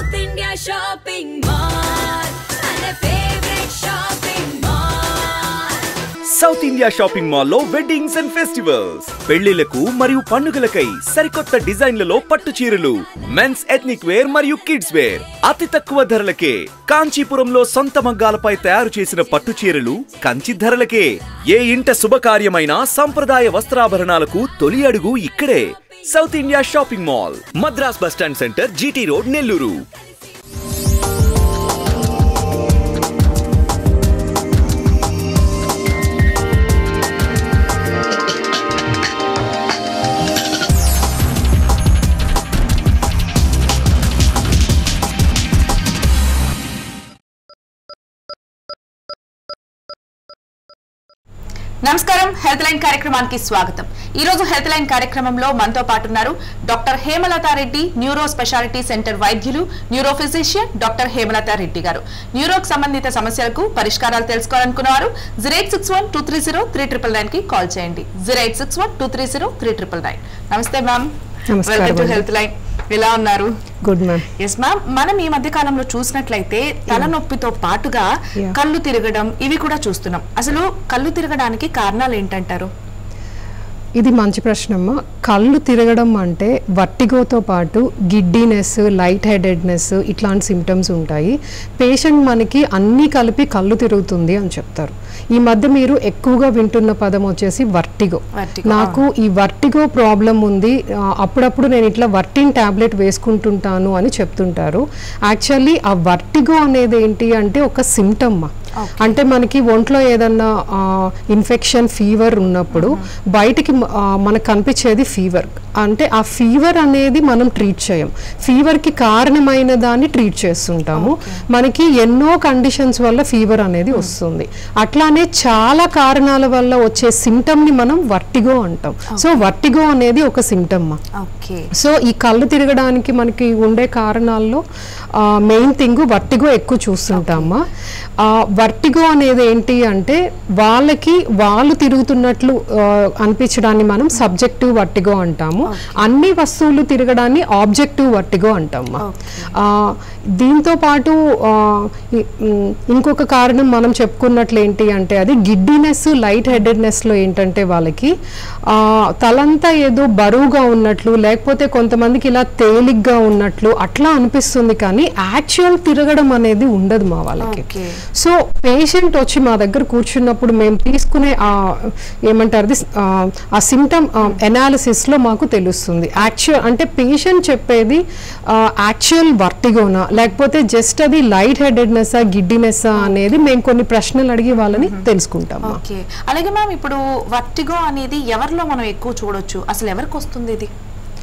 South India Shopping Mall. And a favorite shopping mall. South India shopping మాల్లో weddings and festivals పెళ్లిలకు మరియు పండుగలకై సరికొత్త డిజైన్లలో పట్టు చీరలు మెన్స్ ఎథ్నిక్ వేర్ మరియు కిడ్స్ వేర్ అతి తక్కువ ధరలకే కాంచీపురంలో సొంత మగ్గాలపై తయారు చేసిన పట్టు చీరలు కంచి ధరలకే ఏ ఇంట శుభకార్యమైన సంప్రదాయ వస్త్రాభరణాలకు తొలి అడుగు ఇక్కడే south India shopping mall Madras bus stand centre GT road Nellore నమస్కారం హెల్త్ లైన్ కార్యక్రమానికి స్వాగతం ఈ రోజు హెల్త్ లైన్ కార్యక్రమంలో మనతో పాటు ఉన్నారు doctor Hemalatha Reddy neuro speciality centre వైద్యులు neuro physician doctor Hemalatha Reddy గారు న్యూరోకి సంబంధిత సమస్యలకు పరిష్కారాలు తెలుసుకోవాలనుకున్నవారు zero eight six one two three zero three triple nine కి కాల్ చేయండి zero eight six one two three zero three triple nine నమస్తే మ్యామ్ నమస్కారం వెల్కమ్ టు అండి. హెల్త్ లైన్ ఎలా ఉన్నారు గుడ్ మ్యామ్ ఎస్ మ్యామ్ మనం ఈ మధ్య కాలంలో చూసినట్లయితే తలనొప్పితో పాటుగా Yeah. కళ్ళు తిరగడం ఇవి కూడా చూస్తున్నాం అసలు కళ్ళు తిరగడానికి కారణాలు ఏంటంటారు ఇది మంచి ప్రశ్న అమ్మ కళ్ళు తిరగడం అంటే వర్టిగోతో పాటు గిడ్డీనెస్ లైట్ హెడెడ్నెస్ ఇట్లాంటి సిమ్టమ్స్ ఉంటాయి పేషెంట్ మనకి అన్నీ కలిపి కళ్ళు తిరుగుతుంది అని చెప్తారు ఈ మధ్య మీరు ఎక్కువగా వింటున్న పదం వచ్చేసి వర్టిగో Vertigo, నాకు ఈ వర్టిగో ప్రాబ్లం ఉంది ఆ, అప్పుడప్పుడు నేను ఇట్లా వర్టిన్ టాబ్లెట్ వేసుకుంటుంటాను అని చెప్తుంటారు యాక్చువల్లీ ఆ వర్టిగో అనేది ఏంటి అంటే ఒక సిమ్టమ్ అంటే మనకి ఒంట్లో ఏదన్నా ఇన్ఫెక్షన్ ఫీవర్ ఉన్నప్పుడు బయటికి మ- ఆ, మనకు కనిపించేది ఫీవర్ అంటే ఆ ఫీవర్ అనేది మనం ట్రీట్ చేయం ఫీవర్కి కారణమైన దాన్ని ట్రీట్ చేస్తుంటాము మనకి ఎన్నో కండిషన్స్ వల్ల ఫీవర్ అనేది వస్తుంది అట్లానే చాలా కారణాల వల్ల వచ్చే సిమ్టమ్ని మనం వర్టిగో అంటాం సో వర్టిగో అనేది ఒక సిమ్టమ్ ఓకే సో ఈ కళ్ళు తిరగడానికి మనకి ఉండే కారణాల్లో మెయిన్ థింగ్ వర్టిగో ఎక్కువ చూస్తుంటామా వర్టిగో అనేది ఏంటి అంటే వాళ్ళకి వాళ్ళు తిరుగుతున్నట్లు ఆ, అనిపించడాన్ని మనం సబ్జెక్టివ్ వర్టిగో అంటాము అన్ని వస్తువులు తిరగడాన్ని ఆబ్జెక్టివ్ వర్టిగో అంటామా ఆ, దీంతో పాటు ఆ, ఈ- ఉమ్, ఇంకొక కారణం మనం చెప్పుకున్నట్లు ఏంటి అంటే అది గిడ్డినెస్ లైట్ హెడెడ్నెస్లో ఏంటంటే వాళ్ళకి ఆ, తలంతా ఏదో బరువుగా ఉన్నట్లు లేకపోతే కొంతమందికి ఇలా తేలిగ్గా ఉన్నట్లు అట్లా అనిపిస్తుంది కానీ యాక్చువల్ తిరగడం అనేది ఉండదు మా వాళ్ళకి Okay. సో పేషెంట్ వచ్చి మా దగ్గర కూర్చున్నప్పుడు మేము తీసుకునే ఆ ఏమంటారు అది, ఆ, ఆ సిమ్టమ్ ఎనాలిసిస్లో మాకు తెలుస్తుంది యాక్చువల్ అంటే పేషెంట్ చెప్పేది యాక్చువల్ వర్టిగోనా లేకపోతే జస్ట్ అది లైట్ హెడెడ్నెస్సా గిడ్డినెస్సా అనేది మేము కొన్ని ప్రశ్నలు అడిగి వాళ్ళని తెలుసుకుంటాము ఓకే అలాగే మ్యామ్ ఇప్పుడు వర్టిగో అనేది ఎవరిలో మనం ఎక్కువ చూడొచ్చు అసలు ఎవరికి వస్తుంది ఇది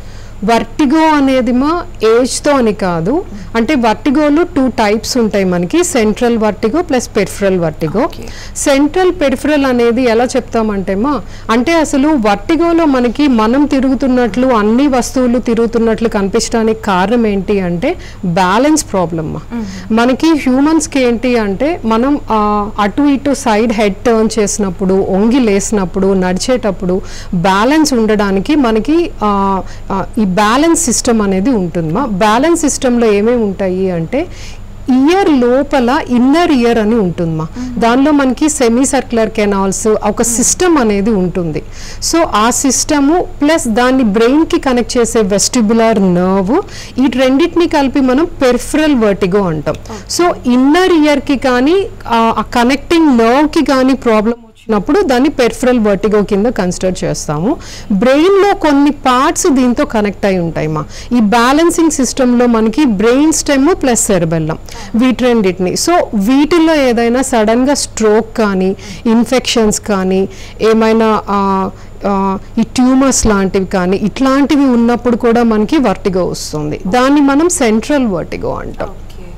వర్టిగో అనేది మా ఏజ్తో అని కాదు అంటే వర్టిగోలో టూ టైప్స్ ఉంటాయి మనకి central vertigo plus peripheral vertigo Okay. Central peripheral అనేది ఎలా చెప్తామంటే మా అంటే అసలు వర్టిగోలో మనకి మనం తిరుగుతున్నట్లు అన్ని వస్తువులు తిరుగుతున్నట్లు కనిపించడానికి కారణం ఏంటి అంటే బ్యాలెన్స్ ప్రాబ్లమ్ మనకి హ్యూమన్స్కి ఏంటి అంటే మనం ఆ, అటు ఇటు సైడ్ హెడ్ టర్న్ చేసినప్పుడు ఒంగి లేసినప్పుడు నడిచేటప్పుడు బ్యాలెన్స్ ఉండడానికి మనకి ఆ, ఆ, ఈ బ్యాలెన్స్ సిస్టమ్ అనేది ఉంటుందమ్మా బ్యాలెన్స్ సిస్టంలో ఏమేమి ఉంటాయి అంటే ఇయర్ లోపల ఇన్నర్ ఇయర్ అని ఉంటుందమ్మా దానిలో మనకి సెమీ సర్క్యులర్ కెనాల్స్ ఒక సిస్టమ్ అనేది ఉంటుంది సో ఆ సిస్టము ప్లస్ దాన్ని బ్రెయిన్కి కనెక్ట్ చేసే వెస్టిబులర్ నర్వ్ ఈ రెండింటిని కలిపి మనం పెరిఫరల్ వర్టిగో అంటాం సో ఇన్నర్ ఇయర్కి కానీ ఆ కనెక్టింగ్ నర్వ్కి కానీ ప్రాబ్లం వచ్చినప్పుడు దాన్ని పెరిఫరల్ వర్టిగో కింద కన్సిడర్ చేస్తాము బ్రెయిన్లో కొన్ని పార్ట్స్ దీంతో కనెక్ట్ అయి ఉంటాయి మా ఈ బ్యాలెన్సింగ్ సిస్టంలో మనకి బ్రెయిన్ స్టెమ్ ప్లస్ సెరబెల్లం వీటి రెండింటిని సో వీటిల్లో ఏదైనా సడన్గా స్ట్రోక్ కానీ ఇన్ఫెక్షన్స్ కానీ ఏమైనా ఆ, ఆ, ఈ ట్యూమర్స్ లాంటివి కానీ ఇట్లాంటివి ఉన్నప్పుడు కూడా మనకి వర్టిగో వస్తుంది దాన్ని మనం సెంట్రల్ వర్టిగో అంటాం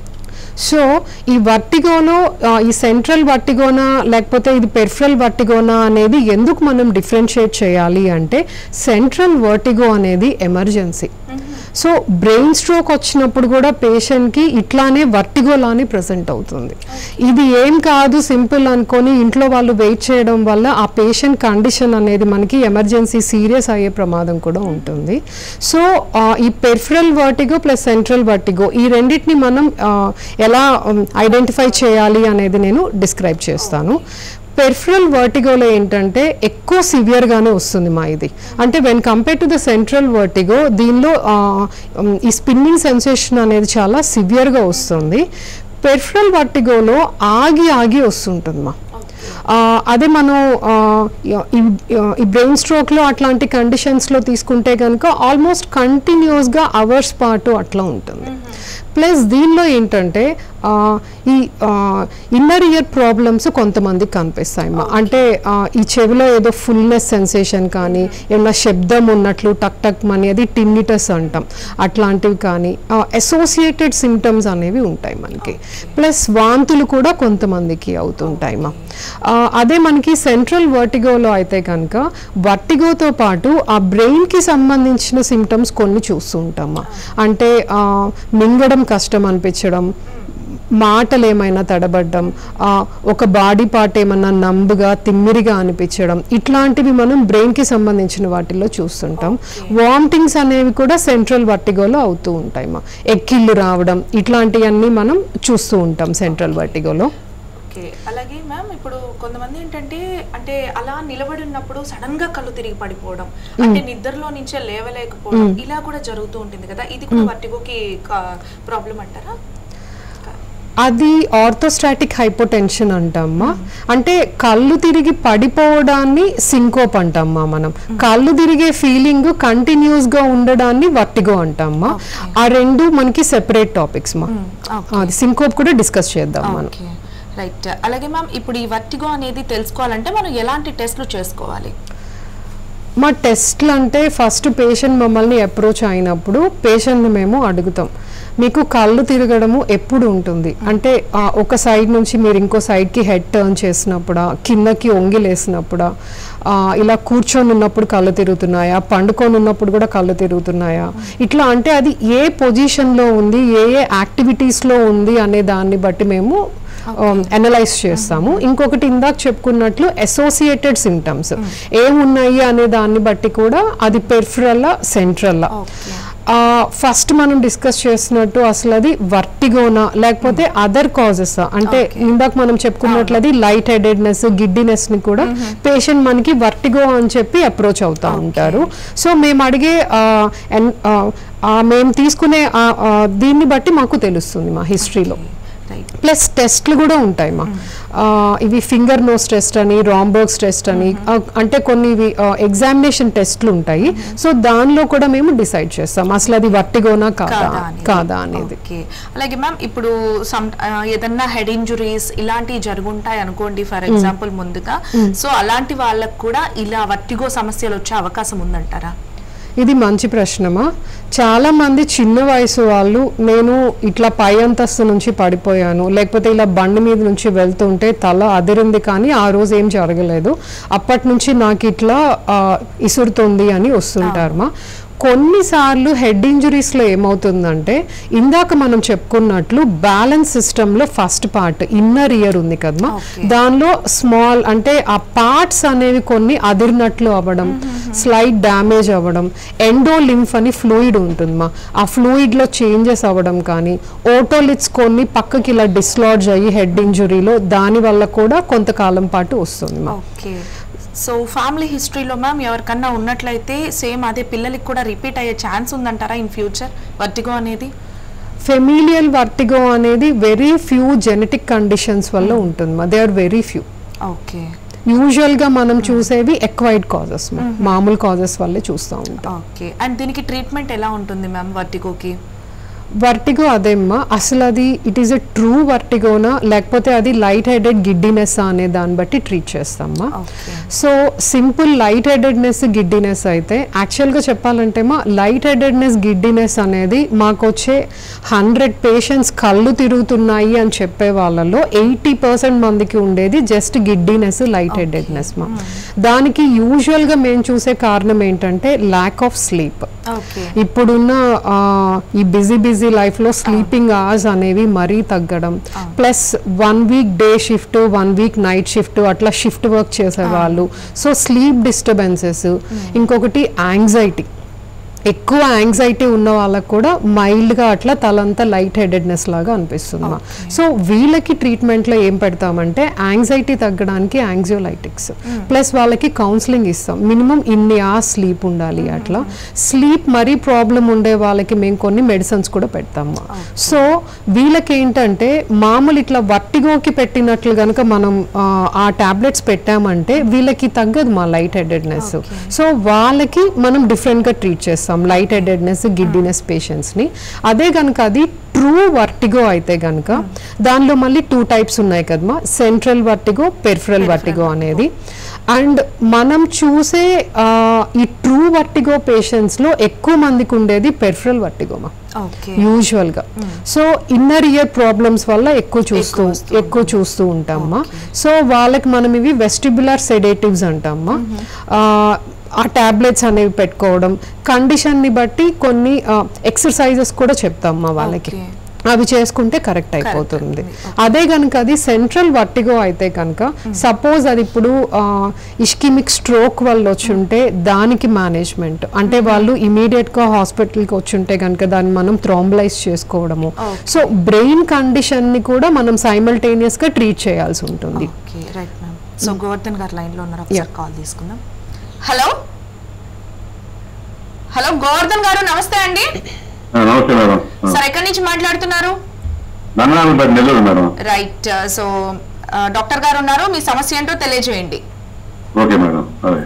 సో ఈ వర్టిగోలో ఆ, ఈ సెంట్రల్ వర్టిగోనా లేకపోతే ఇది పెరిఫరల్ వర్టిగోనా అనేది ఎందుకు మనం డిఫరెన్షియేట్ చేయాలి అంటే సెంట్రల్ వర్టిగో అనేది ఎమర్జెన్సీ సో బ్రెయిన్ స్ట్రోక్ వచ్చినప్పుడు కూడా పేషెంట్కి ఇట్లానే వర్టిగోలానే ప్రజెంట్ అవుతుంది ఇది ఏం కాదు సింపుల్ అనుకొని ఇంట్లో వాళ్ళు వెయిట్ చేయడం వల్ల ఆ పేషెంట్ కండిషన్ అనేది మనకి ఎమర్జెన్సీ సీరియస్ అయ్యే ప్రమాదం కూడా ఉంటుంది సో ఆ, ఈ peripheral vertigo plus central vertigo ఈ రెండింటిని మనం ఆ, ఎలా ఐడెంటిఫై చేయాలి అనేది నేను డిస్క్రైబ్ చేస్తాను పెర్ఫరల్ వర్టిగోలో ఏంటంటే ఎక్కువ సివియర్గానే వస్తుంది మా ఇది అంటే when compare to the central vertigo దీనిలో ఆ, ఉమ్, ఈ స్పిన్నింగ్ సెన్సేషన్ అనేది చాలా సివియర్గా వస్తుంది పెర్ఫరల్ వర్టిగోలో ఆగి ఆగి వస్తుంటుంది మా ఆ, అదే మనం ఆ, ఈ- ఈ బ్రెయిన్ స్ట్రోక్లో అట్లాంటి కండిషన్స్లో తీసుకుంటే కనుక ఆల్మోస్ట్ కంటిన్యూస్గా అవర్స్ పాటు అట్లా ఉంటుంది ప్లస్ దీనిలో ఏంటంటే ఆ, ఈ ఇన్నర్ ఇయర్ ప్రాబ్లమ్స్ కొంతమందికి కనిపిస్తాయి మా అంటే ఆ, ఈ చెవిలో ఏదో ఫుల్నెస్ సెన్సేషన్ కానీ ఏమన్నా శబ్దం ఉన్నట్లు టక్ టక్ మని అది టిన్నిటస్ అంటాం అట్లాంటివి కానీ అసోసియేటెడ్ సిమ్టమ్స్ అనేవి ఉంటాయి మనకి ప్లస్ వాంతులు కూడా కొంతమందికి అవుతుంటాయి మా ఆ, అదే మనకి సెంట్రల్ వర్టిగోలో అయితే కనుక వర్టిగోతో పాటు ఆ బ్రెయిన్కి సంబంధించిన సిమ్టమ్స్ కొన్ని చూస్తూ ఉంటామా అంటే ఆ, మింగడం కష్టం అనిపించడం మాటలు ఏమైనా తడబడ్డం ఆ, ఒక బాడీ పార్ట్ ఏమన్నా నంబుగా తిమ్మిరిగా అనిపించడం ఇట్లాంటివి మనం బ్రెయిన్కి సంబంధించిన వాటిల్లో చూస్తుంటాం వామిటింగ్స్ అనేవి కూడా సెంట్రల్ వర్టిగోలో అవుతూ ఉంటాయి మా ఎక్కిళ్ళు రావడం ఇట్లాంటివన్నీ మనం చూస్తూ ఉంటాం సెంట్రల్ వర్టిగోలో ఓకే అలాగే మ్యామ్ ఇప్పుడు కొంతమంది ఏంటంటే అంటే అలా నిలబడి ఉన్నప్పుడు సడన్ గా కళ్ళు తిరిగి పడిపోవడం అంటే నిద్రలో నుంచే లేవలేకపోవడం ఇలా కూడా జరుగుతూ ఉంటుంది కదా ఇది కూడా వర్టిగోకి ప్రాబ్లం అంటారా అది ఆర్థోస్టాటిక్ హైపోటెన్షన్ అంటామ్మా అంటే కళ్ళు తిరిగి పడిపోవడాన్ని సింకోప్ అంటామ్మా మనం కళ్ళు తిరిగే ఫీలింగ్ కంటిన్యూస్ గా ఉండడాన్ని వర్టిగో అంటామ్మా ఆ రెండు మనకి సెపరేట్ టాపిక్స్ మా అది సింకోప్ కూడా డిస్కస్ చేద్దాం మనం ఓకే రైట్ అలాగే మ్యామ్ ఇప్పుడు ఈ వర్టిగో అనేది తెలుసుకోవాలంటే మనం ఎలాంటి టెస్ట్లు చేసుకోవాలి మా టెస్ట్లు అంటే ఫస్ట్ పేషెంట్ మమ్మల్ని అప్రోచ్ అయినప్పుడు పేషెంట్ని మేము అడుగుతాం మీకు కళ్ళు తిరగడము ఎప్పుడు ఉంటుంది అంటే ఆ, ఒక సైడ్ నుంచి మీరు ఇంకో సైడ్కి హెడ్ టర్న్ చేసినప్పుడా కిందకి ఒంగిలేసినప్పుడా ఆ, ఇలా కూర్చొని ఉన్నప్పుడు కళ్ళు తిరుగుతున్నాయా పండుకొని ఉన్నప్పుడు కూడా కళ్ళు తిరుగుతున్నాయా ఇట్లా అంటే అది ఏ పొజిషన్లో ఉంది ఏ ఏ యాక్టివిటీస్లో ఉంది అనే దాన్ని బట్టి మేము అనలైజ్ చేస్తాము ఇంకొకటి ఇందాక చెప్పుకున్నట్లు అసోసియేటెడ్ సిమ్టమ్స్ ఏమున్నాయి అనే దాన్ని బట్టి కూడా అది పెర్ఫరల్లా సెంట్రల్లా ఫస్ట్ మనం డిస్కస్ చేసినట్టు అసలు అది వర్టిగోనా లేకపోతే అదర్ కాజెస్ అంటే ఇందాక మనం చెప్పుకున్నట్లు అది లైట్ హెడెడ్నెస్ గిడ్డినెస్ ని కూడా పేషెంట్ మనకి వర్టిగో అని చెప్పి అప్రోచ్ అవుతా ఉంటారు సో మేము అడిగే ఆ, ఎన్- ఆ, ఆ, మేము తీసుకునే ఆ, ఆ, దీన్ని బట్టి మాకు తెలుస్తుంది మా హిస్టరీలో రైట్ ప్లస్ టెస్ట్లు కూడా ఉంటాయి మా ఆ, ఇవి ఫింగర్ నోస్ టెస్ట్ అని రాంబర్గ్స్ టెస్ట్ అని ఆ, అంటే కొన్ని ఇవి ఎగ్జామినేషన్ టెస్ట్లు ఉంటాయి సో దానిలో కూడా మేము డిసైడ్ చేస్తాం అసలు అది వర్టిగోనా కాదా కాదా అనేది. కాదా అనేది ఓకే అలాగే మ్యామ్ ఇప్పుడు సమ్ ఏదన్నా హెడ్ ఇంజురీస్ ఇలాంటివి జరుగుంటాయి అనుకోండి ఫర్ ఎగ్జాంపుల్ ముందుగా సో అలాంటి వాళ్ళకు కూడా ఇలా వర్టిగో సమస్యలు వచ్చే అవకాశం ఉందంటారా ఇది మంచి ప్రశ్నమా చాలా మంది చిన్న వయసు వాళ్ళు నేను ఇట్లా పై అంతస్తు నుంచి పడిపోయాను లేకపోతే ఇలా బండి మీద నుంచి వెళ్తుంటే తల అదిరింది కానీ ఆ రోజు ఏం జరగలేదు అప్పటి నుంచి నాకు ఇట్లా ఆ, ఇసురుతుంది అని వస్తుంటారు మా కొన్నిసార్లు హెడ్ ఇంజురీస్లో ఏమవుతుందంటే ఇందాక మనం చెప్పుకున్నట్లు బ్యాలెన్స్ సిస్టంలో ఫస్ట్ పార్ట్ ఇన్నర్ ఇయర్ ఉంది కదమ్మా Okay. దానిలో స్మాల్ అంటే ఆ పార్ట్స్ అనేవి కొన్ని అదిరినట్లు అవ్వడం స్లైట్ డ్యామేజ్ అవ్వడం ఎండో లింఫ్ అని ఫ్లూయిడ్ ఉంటుందమ్మా ఆ ఫ్లూయిడ్ లో చేంజెస్ అవ్వడం కానీ ఓటోలిట్స్ కొన్ని పక్కకి ఇలా డిస్లాడ్జ్ అయ్యి హెడ్ ఇంజురీలో దాని వల్ల కూడా కొంతకాలం పాటు వస్తుంది మా ఓకే సో ఫ్యామిలీ హిస్టరీలో మ్యామ్ ఎవరికన్నా ఉన్నట్లయితే సేమ్ అదే పిల్లలకి కూడా రిపీట్ అయ్యే ఛాన్స్ ఉందంటారా ఇన్ ఫ్యూచర్ వర్టిగో అనేది ఫెమిలియల్ వర్టిగో అనేది వెరీ ఫ్యూ జెనెటిక్ కండిషన్స్ వల్ల ఉంటుంది they are very few okay usual గా మనం చూసేవి ఎక్వైడ్ కాజెస్ మామూలు కాజెస్ వల్లే చూస్తూ ఉంటాం ఓకే అండ్ దీనికి ట్రీట్మెంట్ ఎలా ఉంటుంది మ్యామ్ వర్టిగోకి వర్టిగో అదేమ్మా అసలు అది ఇట్ ఈస్ ఎ ట్రూ వర్టిగోనా లేకపోతే అది లైట్ హెడెడ్ గిడ్డినెస్ అనే దాన్ని బట్టి ట్రీట్ చేస్తామ్మా okay so simple light headedness giddiness అయితే యాక్చువల్గా చెప్పాలంటే మా లైట్ హెడెడ్నెస్ గిడ్డినెస్ అనేది మాకు వచ్చే హండ్రెడ్ పేషెంట్స్ కళ్ళు తిరుగుతున్నాయి అని చెప్పే వాళ్ళలో ఎయిటీ పర్సెంట్ మందికి ఉండేది జస్ట్ గిడ్డినెస్ లైట్ హెడెడ్నెస్ మా దానికి యూజువల్గా మేము చూసే కారణం ఏంటంటే ల్యాక్ ఆఫ్ స్లీప్ ఓకే ఇప్పుడున్న ఆ, ఈ బిజీ బిజీ లైఫ్లో స్లీపింగ్ అవర్స్ అనేవి మరీ తగ్గడం plus one week day shift one week night shift అట్లా షిఫ్ట్ వర్క్ చేసేవాళ్ళు సో స్లీప్ డిస్టర్బెన్సెస్ ఇంకొకటి యాంగ్జైటీ ఎక్కువ యాంగ్జైటీ ఉన్న వాళ్ళకు కూడా మైల్డ్గా అట్లా తలంతా లైట్ హెడెడ్నెస్ లాగా అనిపిస్తుంది సో వీళ్ళకి ట్రీట్మెంట్లో ఏం పెడతామంటే యాంగ్జైటీ తగ్గడానికి యాంగ్జియోలైటిక్స్ ప్లస్ వాళ్ళకి కౌన్సిలింగ్ ఇస్తాం మినిమం ఇన్ని ఆ స్లీప్ ఉండాలి అట్లా స్లీప్ మరీ ప్రాబ్లం ఉండే వాళ్ళకి మేము కొన్ని మెడిసిన్స్ కూడా పెడతాము సో వీళ్ళకి ఏంటంటే మామూలు ఇట్లా వర్టిగోకి పెట్టినట్లు కనుక మనం ఆ, ఆ టాబ్లెట్స్ పెట్టామంటే వీళ్ళకి తగ్గదు మా లైట్ హెడెడ్నెస్ సో వాళ్ళకి మనం డిఫరెంట్గా ట్రీట్ చేస్తాం లైట్ హెడెడ్నెస్ గిడ్డినెస్ పేషెంట్స్ని అదే కనుక అది ట్రూ వర్టిగో అయితే కనుక దానిలో మళ్ళీ టూ టైప్స్ ఉన్నాయి కదమ్మా సెంట్రల్ వర్టిగో పెరిఫరల్ వర్టిగో అనేది అండ్ మనం చూసే ఆ, ఈ ట్రూ వర్టిగో పేషెంట్స్లో ఎక్కువ మందికి ఉండేది పెరిఫరల్ వర్టిగోమా ఓకే యూజువల్ గా సో ఇన్నర్ ఇయర్ ప్రాబ్లమ్స్ వల్ల ఎక్కువ చూస్తూ ఎక్కువ చూస్తూ ఉంటామా సో వాళ్ళకి మనం ఇవి వెస్టిబులర్ సెడేటివ్స్ అంటామా ఆ, ఆ టాబ్లెట్స్ అనేవి పెట్టుకోవడం కండిషన్ ని బట్టి కొన్ని ఎక్సర్సైజెస్ కూడా చెప్తామా వాళ్ళకి Okay. అవి చేసుకుంటే కరెక్ట్ అయిపోతుంది అదే కనుక అది సెంట్రల్ వర్టిగో అయితే కనుక సపోజ్ అది ఇప్పుడు ఇష్కిమిక్ స్ట్రోక్ వల్ల వచ్చుంటే దానికి మేనేజ్మెంట్ అంటే వాళ్ళు ఇమీడియట్ గా హాస్పిటల్కి వచ్చుంటే కనుక దాన్ని మనం థ్రోంబలైజ్ చేసుకోవడము సో బ్రెయిన్ కండిషన్ ని కూడా మనం సైమల్టేనియస్ గా ట్రీట్ చేయాల్సి ఉంటుంది okay right ma'am so Govardhan గారు లైన్ లో ఉన్నారు ఒకసారి కాల్ తీసుకుందాం హలో హలో గోవర్ధన్ గారు నమస్తే అండి ఆ, నమస్తే మేడం సార్ ఎక్కడి నుంచి మాట్లాడుతున్నారు Nannapeta Nellore madam right so doctor గారు ఉన్నారు మీ సమస్య ఏంటో తెలియజేయండి ఓకే మేడం అదే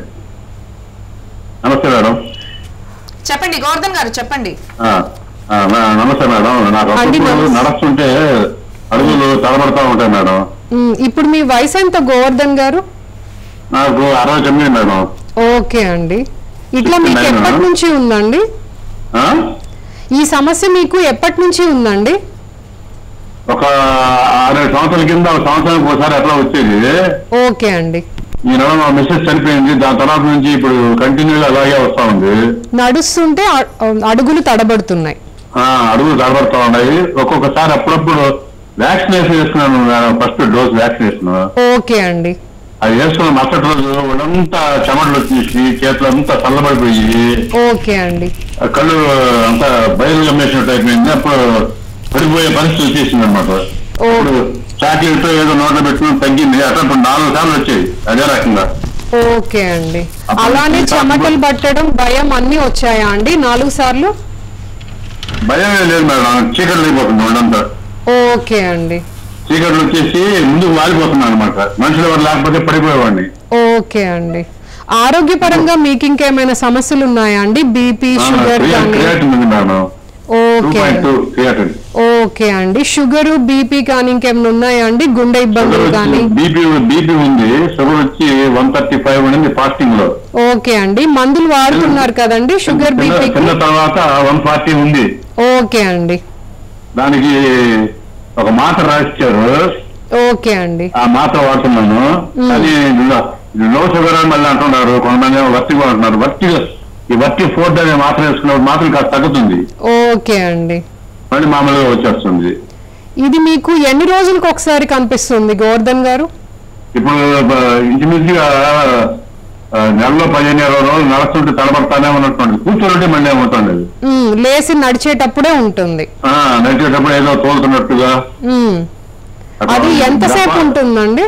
నమస్తే మేడం చెప్పండి గోవర్ధన్ గారు చెప్పండి ఆ, ఆ, మే- నమస్తే మేడం నాకు అండి, అప్పుడప్పుడు నమస్తే. నడుస్తుంటే అడుగులు తడబడతా ఉంటాయి మేడం మ్, ఇప్పుడు మీ వయసు ఎంత గోవర్ధన్ గారు నాకు అరవై తొమ్మిది మేడం ఓకే అండి ఇట్లా మీకు Fifty nine, ఎప్పటి మేడం. నుంచి ఉందండి ఆ? ఈ సమస్య మీకు ఎప్పటి నుంచి ఉందండి ఒక ఆరేడు సంవత్సరాల కింద ఒక సంవత్సరానికి ఒకసారి అట్లా వచ్చేది ఓకే అండి ఈ నెల మా మిస్సెస్ చనిపోయింది దాని తర్వాత నుంచి ఇప్పుడు కంటిన్యూగా అలాగే వస్తా ఉంది నడుస్తుంటే అ- అడుగులు తడబడుతున్నాయి ఆ, అడుగులు తడబడతా ఉన్నాయి ఒక్కొక్కసారి అప్పుడప్పుడు వ్యాక్సినేషన్ వేసుకున్నాను madam first dose vaccination okay అండి అది వేసుకున్న మరుసటి రోజు ఒళ్ళంతా చెమటలు వచ్చేసి చేతులు అంతా చల్లబడిపోయి ఓకే అండి ఆ కళ్ళు అంతా బయలు గమ్మేసినట్టు అయిపోయింది అప్పుడు పడిపోయే పరిస్థితి వచ్చేసింది అనమాట ఓ. ఇప్పుడు చాక్లెట్ ఏదో నోట్లో పెట్టుకుని తగ్గింది అట్లా ఇప్పుడు నాలుగు సార్లు వచ్చాయి అదే రకంగా ఓకే అండి అప్పుడు అలానే ఈ చెమటలు పట్టడం భయం అన్ని వచ్చాయా అండి నాలుగు సార్లు భయం ఏం లేదు మేడం చీకట్లు అయిపోతుంది ఒళ్ళంతా ఓకే అండి చీకట్లు వచ్చేసి ముందుకు వాలిపోతున్నాను అనమాట మనుషులు ఎవరు లేకపోతే పడిపోయేవాడిని ఓకే అండి ఆరోగ్యపరంగా మీకు ఇంకేమైనా సమస్యలు ఉన్నాయా అండి బీపీ షుగర్ కానీ క్రియాటిన్ ఉంది madam two okay point two creatinine okay అండి షుగర్ బీపీ కానీ ఇంకేమైనా ఉన్నాయా అండి గుండె షుగర్ ఇబ్బందులు కానీ వచ్చి బీపీ బీపీ ఉంది షుగర్ వచ్చి వన్ థర్టీ ఫైవ్ ఉండింది ఫాస్టింగ్ లో ఓకే అండి మందులు వాడుతున్నారు కదండి షుగర్ తిన్న- బీపీకి తిన్న తర్వాత వన్ ఫార్టీ ఉంది ఓకే అండి దానికి ఒక మాత్ర రాసిచ్చారు ఓకే అండి ఆ మాత్ర వాడుతున్నాను అది లో- లో షుగర్ అని మళ్ళీ అంటున్నారు కొంతమంది ఏమో వర్తిగా అంటున్నారు వర్తి ఈ వర్తి ఫోర్త్ అనే మాత్ర వేసుకున్నప్పుడు మాత్రం కాస్త తగ్గుతుంది ఓకే అండి మళ్ళీ మామూలుగా వచ్చేస్తుంది ఇది మీకు ఎన్ని రోజులకు ఒకసారి కనిపిస్తుంది గోవర్ధన్ గారు ఇప్పుడు బ- ఇంచుమించుగా ఆ, నెలలో పదిహేను ఇరవై రోజులు నడుస్తుంటే తడబడతానే ఉన్నట్టుంది కూర్చోంటే మళ్ళీ ఏమవుతుంది మ్, లేచి నడిచేటప్పుడే ఉంటుంది ఆ, నడిచేటప్పుడు ఏదో తోలుతున్నట్టుగా మ్, అట్లా అది ఎంతసేపు దప్ప- ఉంటుందండి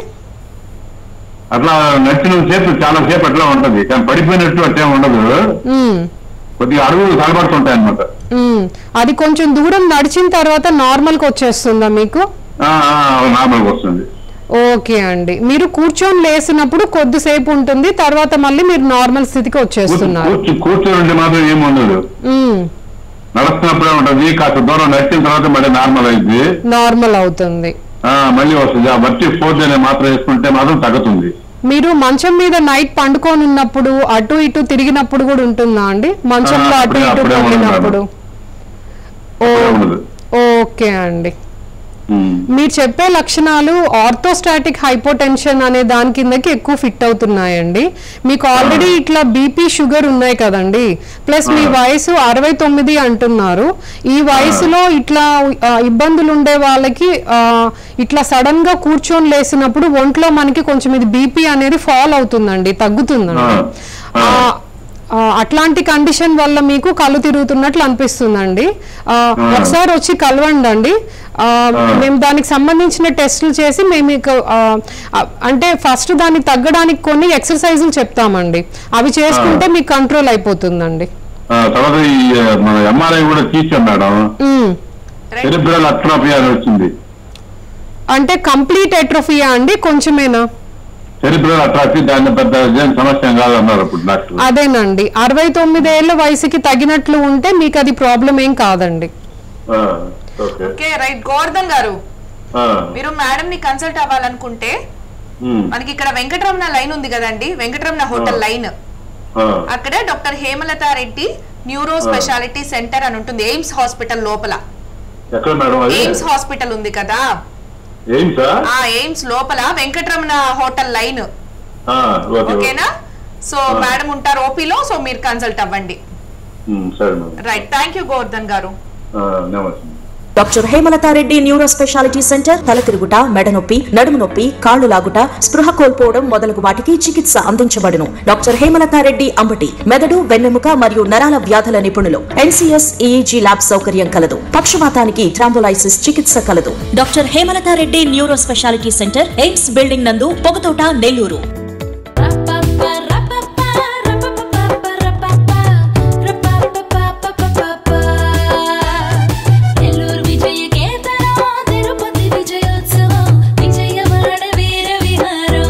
అట్లా నడిచిన సేపు చాలా సేపు అట్లా ఉంటది కానీ పడిపోయినట్టు అట్లే ఉండదు మ్, కొద్దిగా అడుగులు తడబడుతుంటాయి అనమాట మ్. అది కొంచెం దూరం నడిచిన తర్వాత నార్మల్కి వచ్చేస్తుందా మీకు నార్మల్గా వస్తుంది ఓకే అండి మీరు కూర్చొని లేసినప్పుడు కొద్దిసేపు ఉంటుంది తర్వాత మళ్ళీ మీరు నార్మల్ స్థితికి వచ్చేస్తున్నారు కూర్చు కూర్చొని ఉంటే మాత్రం ఏమి ఉండదు మ్, నడుస్తున్నప్పుడే ఉంటది కాస్త దూరం నడిచిన తర్వాత మళ్ళీ నార్మల్ అయింది నార్మల్ అవుతుంది మళ్ళీ వస్తుంది ఆ బట్టి ఫోర్త్ అనే మాత్రం వేసుకుంటే మాత్రం తగ్గుతుంది మీరు మంచం మీద నైట్ పండుకొని ఉన్నప్పుడు అటు ఇటు తిరిగినప్పుడు కూడా ఉంటుందా అండి మంచంలో ఆ, అటు అప్పుడే- ఇటు అప్పుడే ఉండదు పండినప్పుడు అప్పుడే ఉండదు ఓకే అండి ఉమ్. మీరు చెప్పే లక్షణాలు ఆర్థోస్టాటిక్ హైపోటెన్షన్ అనే దాని కిందకి ఎక్కువ ఫిట్ అవుతున్నాయండి మీకు ఆల్రెడీ ఇట్లా బీపీ షుగర్ ఉన్నాయి కదండి ప్లస్ మీ వయసు అరవై తొమ్మిది అంటున్నారు ఈ వయసులో ఇట్లా ఆ, ఇబ్బందులు ఉండే వాళ్ళకి ఆ, ఇట్లా సడన్ గా కూర్చొని లేసినప్పుడు ఒంట్లో మనకి కొంచెం ఇది బీపీ అనేది ఫాల్ అవుతుందండి తగ్గుతుందండి ఆ, ఆ. ఆ, ఆ, అట్లాంటి కండిషన్ వల్ల మీకు కళ్ళు తిరుగుతున్నట్లు అనిపిస్తుందండి ఆ, ఒకసారి వచ్చి కలవండి అండి ఆ, మేము దానికి సంబంధించిన టెస్టులు చేసి మేము మీకు ఆ, ఆ, అంటే ఫస్ట్ దాన్ని తగ్గడానికి కొన్ని ఎక్సర్సైజులు చెప్తామండి అవి చేసుకుంటే మీకు కంట్రోల్ అయిపోతుందండి ఆ, తర్వాత ఈ ఆ, మన ఎంఆర్ఐ కూడా తీసాం మేడం ఉమ్. సెరిబ్రల్ అట్రోఫీ అని వచ్చింది అంటే కంప్లీట్ ఎట్రోఫియా అండి కొంచెమేనా సెరిబ్రల్ అట్రాఫీ దాన్ని పెద్ద ఇదేం సమస్య కాదు అన్నారు ఇప్పుడు డాక్టర్ అదేనండి అరవై తొమ్మిది ఏళ్ళ వయసుకి తగినట్లు ఉంటే మీకు అది ప్రాబ్లం ఏం కాదండి ఆ, ఓకే ఓకే రైట్ గోవర్ధన్ గారు ఆ, మీరు మేడం ని కన్సల్ట్ అవ్వాలనుకుంటే ఉమ్, మనకి ఇక్కడ వెంకటరమణ లైన్ ఉంది కదండి వెంకటరమణ హోటల్ లైన్ ఆ, అక్కడే doctor Hemalatha Reddy neuro speciality centre అని ఉంటుంది ఎయిమ్స్ హాస్పిటల్ లోపల ఎక్కడ మేడం అది ఎయిమ్స్ హాస్పిటల్ ఉంది కదా ఏం సార్ ఆ ఎయిమ్స్ లోపల వెంకటరమణ హోటల్ లైన్ ఆ, ఓకే ఓకే ఓకేనా సో మేడం ఉంటారు ఓపీలో సో మీరు కన్సల్ట్ అవ్వండి ఉమ్, సరే madam right thank you Govardhan గారు ఆ, నమస్తే doctor Hemalatha Reddy neuro speciality centre తలతిరుగుట మెడనొప్పి నడుము నొప్పి కాళ్లు లాగుట స్పృహ కోల్పోవడం మొదలగు వాటికి చికిత్స అందించబడును డాక్టర్ హేమలతారెడ్డి అంబటి మెదడు వెన్నెముక మరియు నరాల వ్యాధుల నిపుణులు ఎన్సీఎస్ ఈఈజీ ల్యాబ్ సౌకర్యం కలదు పక్షవాతానికి ట్రాంబోలైసిస్ చికిత్స కలదు doctor Hemalatha Reddy neuro speciality centre AIIMS building నందు పొగతోట నెల్లూరు నెల్లూరు విజయ కేతనం తిరుపతి విజయోత్సవం విజయవాడ వీర విహారం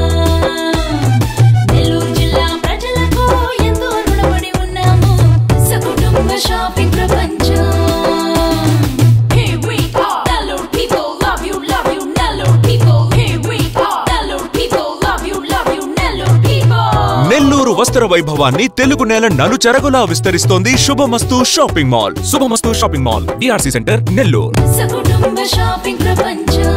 నెల్లూరు జిల్లా ప్రజలకు ఎంతో రుణపడి ఉన్నాము సకుటుంబ షాపింగ్ ప్రపంచం Here we are, Nellore people love you, love you, Nellore people. Here we are, Nellore people love you, love you, Nellore people. Nellore వస్త్ర వైభవాన్ని తెలుగు నేల నలుచెరగులా విస్తరిస్తోంది Subhamasthu shopping mall Subhamasthu shopping mall DRC centre Nellore సకుటుంబ షాపింగ్ ప్రపంచం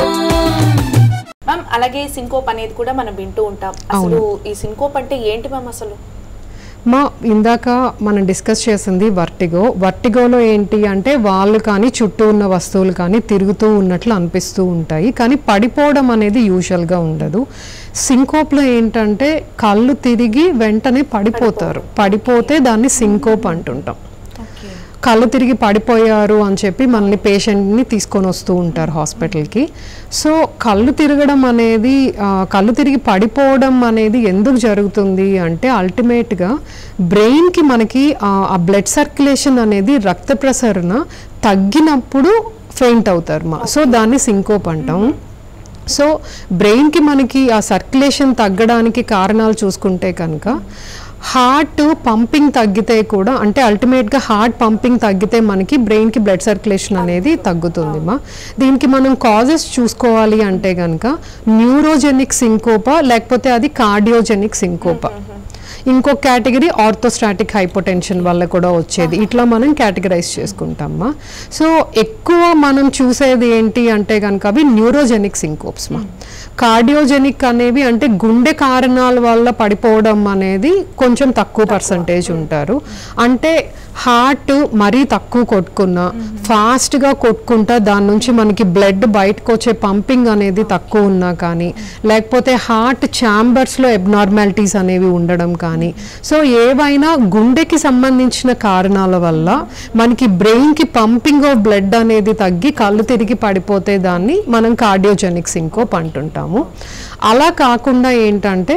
మ్యామ్ అలాగే syncope అనేది కూడా మనం వింటూ ఉంటాం అసలు ఈ సింకోప్ అంటే ఏంటి మ్యామ్ అసలు మా ఇందాక మనం డిస్కస్ చేసింది వర్టిగో వర్టిగోలో ఏంటి అంటే వాళ్ళు కానీ చుట్టూ ఉన్న వస్తువులు కానీ తిరుగుతూ ఉన్నట్లు అనిపిస్తూ ఉంటాయి కానీ పడిపోవడం అనేది యూజువల్గా ఉండదు సింకోప్లో ఏంటంటే కళ్ళు తిరిగి వెంటనే పడిపోతారు పడిపోతే దాన్ని సింకోప్ అంటుంటాం కళ్ళు తిరిగి పడిపోయారు అని చెప్పి మనల్ని పేషెంట్ని తీసుకొని వస్తూ ఉంటారు హాస్పిటల్కి సో కళ్ళు తిరగడం అనేది ఆ, కళ్ళు తిరిగి పడిపోవడం అనేది ఎందుకు జరుగుతుంది అంటే అల్టిమేట్గా బ్రెయిన్కి మనకి ఆ, ఆ బ్లడ్ సర్క్యులేషన్ అనేది రక్త ప్రసరణ తగ్గినప్పుడు ఫెయింట్ అవుతారు మా సో దాన్ని సింకోప్ అంటాం సో బ్రెయిన్కి మనకి ఆ సర్క్యులేషన్ తగ్గడానికి కారణాలు చూసుకుంటే కనుక హార్ట్ పంపింగ్ తగ్గితే కూడా అంటే అల్టిమేట్గా హార్ట్ పంపింగ్ తగ్గితే మనకి బ్రెయిన్కి బ్లడ్ సర్క్యులేషన్ అనేది తగ్గుతుంది మా దీనికి మనం కాజెస్ చూసుకోవాలి అంటే కనుక న్యూరోజెనిక్ సింకోపా లేకపోతే అది కార్డియోజెనిక్ సింకోపా ఇంకొక కేటగిరీ ఆర్థోస్టాటిక్ హైపోటెన్షన్ వల్ల కూడా వచ్చేది ఇట్లా మనం కేటగరైజ్ చేసుకుంటామా సో ఎక్కువ మనం చూసేది ఏంటి అంటే కనుక అవి న్యూరోజెనిక్ సింకోప్స్ మా కార్డియోజెనిక్ అనేవి అంటే గుండె కారణాల వల్ల పడిపోవడం అనేది కొంచెం తక్కువ పర్సంటేజ్ ఉంటారు అంటే హార్ట్ మరీ తక్కువ కొట్టుకున్నా ఫాస్ట్గా కొట్టుకుంటా దాని నుంచి మనకి బ్లడ్ బయటకు వచ్చే పంపింగ్ అనేది తక్కువ ఉన్నా కానీ లేకపోతే హార్ట్ ఛాంబర్స్లో ఎబ్నార్మాలిటీస్ అనేవి ఉండడం కానీ సో ఏవైనా గుండెకి సంబంధించిన కారణాల వల్ల మనకి బ్రెయిన్కి పంపింగ్ ఆఫ్ బ్లడ్ అనేది తగ్గి కళ్ళు తిరిగి పడిపోతే దాన్ని మనం కార్డియోజెనిక్ సింకోప్ అంటుంటాము అలా కాకుండా ఏంటంటే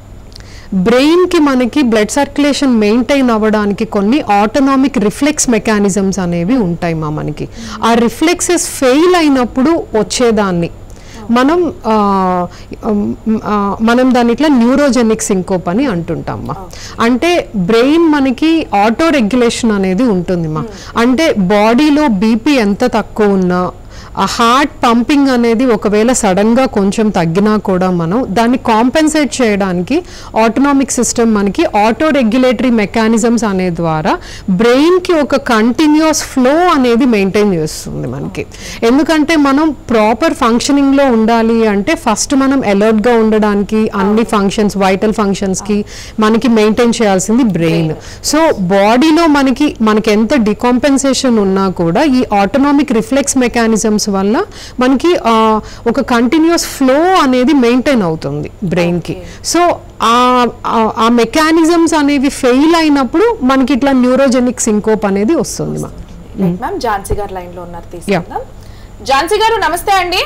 బ్రెయిన్కి మనకి బ్లడ్ సర్క్యులేషన్ మెయింటైన్ అవ్వడానికి కొన్ని ఆటోనామిక్ రిఫ్లెక్స్ మెకానిజమ్స్ అనేవి ఉంటాయి మా మనకి ఆ రిఫ్లెక్సెస్ ఫెయిల్ అయినప్పుడు వచ్చేదాన్ని మనం ఆ, ఉమ్, ఆ, మనం దాని ఇట్లా న్యూరోజెనిక్ సింకోప్ అని అంటుంటాం మా అంటే బ్రెయిన్ మనకి ఆటో రెగ్యులేషన్ అనేది ఉంటుంది మా అంటే బాడీలో బీపీ ఎంత తక్కువ ఉన్నా ఆ హార్ట్ పంపింగ్ అనేది ఒకవేళ సడన్గా కొంచెం తగ్గినా కూడా మనం దాన్ని కాంపెన్సేట్ చేయడానికి ఆటోనామిక్ సిస్టమ్ మనకి ఆటో రెగ్యులేటరీ మెకానిజమ్స్ అనే ద్వారా బ్రెయిన్కి ఒక కంటిన్యూస్ ఫ్లో అనేది మెయింటైన్ చేస్తుంది మనకి ఎందుకంటే మనం ప్రాపర్ ఫంక్షనింగ్లో ఉండాలి అంటే ఫస్ట్ మనం అలర్ట్గా ఉండడానికి అన్ని ఫంక్షన్స్ వైటల్ ఫంక్షన్స్కి మనకి మెయింటైన్ చేయాల్సింది బ్రెయిన్ సో బాడీలో మనకి మనకి ఎంత డికాంపెన్సేషన్ ఉన్నా కూడా ఈ ఆటోనామిక్ రిఫ్లెక్స్ మెకానిజమ్స్ వల్ల మనకి ఆ, ఒక కంటిన్యూస్ ఫ్లో అనేది మెయింటైన్ అవుతుంది బ్రెయిన్కి సో ఆ- ఆ- ఆ మెకానిజమ్స్ అనేవి ఫెయిల్ అయినప్పుడు మనకి ఇట్లా న్యూరోజెనిక్ సింకోప్ అనేది వస్తుంది మా మ్యామ్ ఝాన్సీ గారు లైన్ లో ఉన్నారు తీసుకుందాం ఝాన్సీ గారు నమస్తే అండి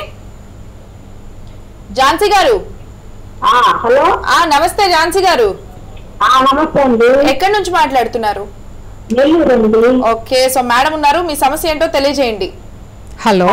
ఝాన్సీ గారు హలో ఆ నమస్తే ఝాన్సీ గారు నమస్తే అండి ఎక్కడి నుంచి మాట్లాడుతున్నారు నెల్లూరు అండి ఓకే సో మేడం ఉన్నారు మీ సమస్య ఏంటో తెలియజేయండి హలో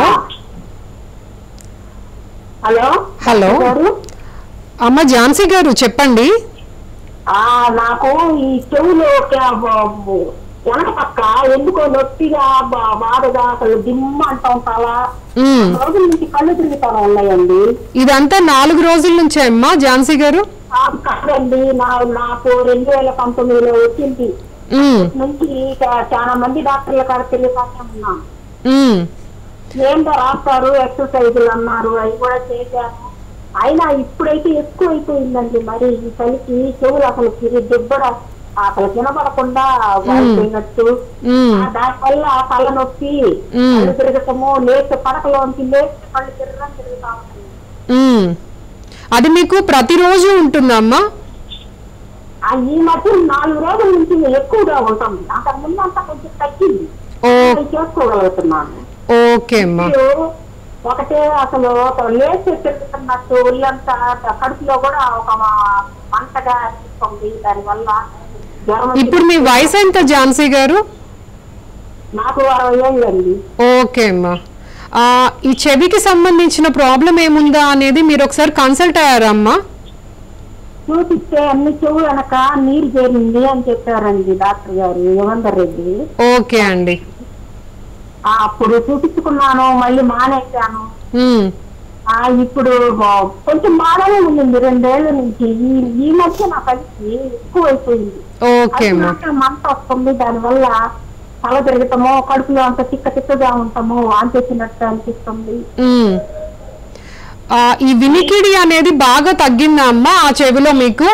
హలో హలో గారు అమ్మ ఝాన్సీ గారు చెప్పండి ఆ, నాకు ఈ చెవులో ఒక- వెనక పక్క ఎందుకో నొప్పిగా బా- బాధగా అసలు దిమ్మ అంటా ఉంటాలా మ్మ్. రోజుల నుంచి కళ్ళు తిరుగుతాను ఉన్నాయండి ఇదంతా నాలుగు రోజుల నుంచే అమ్మా ఝాన్సీ గారు ఆ, కాదండి నా నాకు రెండు వేల పంతొమ్మిదిలో వచ్చింది మ్మ్. నుంచి ఇక చాలా మంది డాక్టర్ల కాడ తిరుగుతానే ఉన్నాను మ్మ్. ఏంటో రాస్తారు ఎక్సర్సైజులు అన్నారు అవి కూడా చేశాను అయినా ఇప్పుడైతే ఎక్కువ అయిపోయిందండి మరి ఈ చలికి చెవులు అసలు తిరిగి దిబ్బడ అసలు వినపడకుండా వాడిపోయినట్టు మ్మ్. ఆ దానివల్ల తలనొప్పి మ్మ్. కళ్ళు తిరగటము లేచి పడకలోంచి లేచి కళ్ళు తిరగడం తిరుగుతా ఉంటాయి మ్మ్. అది మీకు ప్రతిరోజు ఉంటుందమ్మా ఆ ఈ మధ్య నాలుగు రోజుల నుంచి ఎక్కువగా ఉంటుంది అంతకు ముందు అంతా కొంచెం తగ్గింది ఓ అది చేసుకోగలుగుతున్నాను ఓకే అమ్మా ఇప్పుడు ఒకటే అసలు లేచి తిరుగుతున్నట్టు ఒళ్ళంతా కడుపులో కూడా ఒక మంటగా అనిపిస్తుంది దానివల్ల జ్వరం వచ్చి- ఇప్పుడు మీ వయసు ఎంత ఝాన్సీ గారు నాకు అరవై ఏళ్ళు అండి ఓకే అమ్మా ఆ, ఈ చెవికి సంబంధించిన ప్రాబ్లం ఏముందా అనేది మీరు ఒకసారి కన్సల్ట్ అయ్యారా అమ్మా చూపిస్తే అన్ని చెవు వెనక నీరు చేరింది అని చెప్పారండి డాక్టర్ గారు యువందర్ రెడ్డి ఓకే అండి ఆ, అప్పుడు చూపించుకున్నాను మళ్ళీ మానేశాను మ్మ్. ఆ ఇప్పుడు బా- కొంచెం బాగానే ఉండింది రెండేళ్ల నుంచి ఈ ఈ మధ్య నా కలిసి ఎక్కువ అయిపోయింది ఓకే అమ్మా అది నాకు మంట వస్తుంది దానివల్ల తల తిరగటము కడుపులో అంత తిక్క తిక్కగా ఉంటాము వాంచేసినట్టు అనిపిస్తుంది మ్మ్. ఆ, ఈ వినికిడి అనేది బాగా తగ్గిందా అమ్మా ఆ చెవిలో మీకు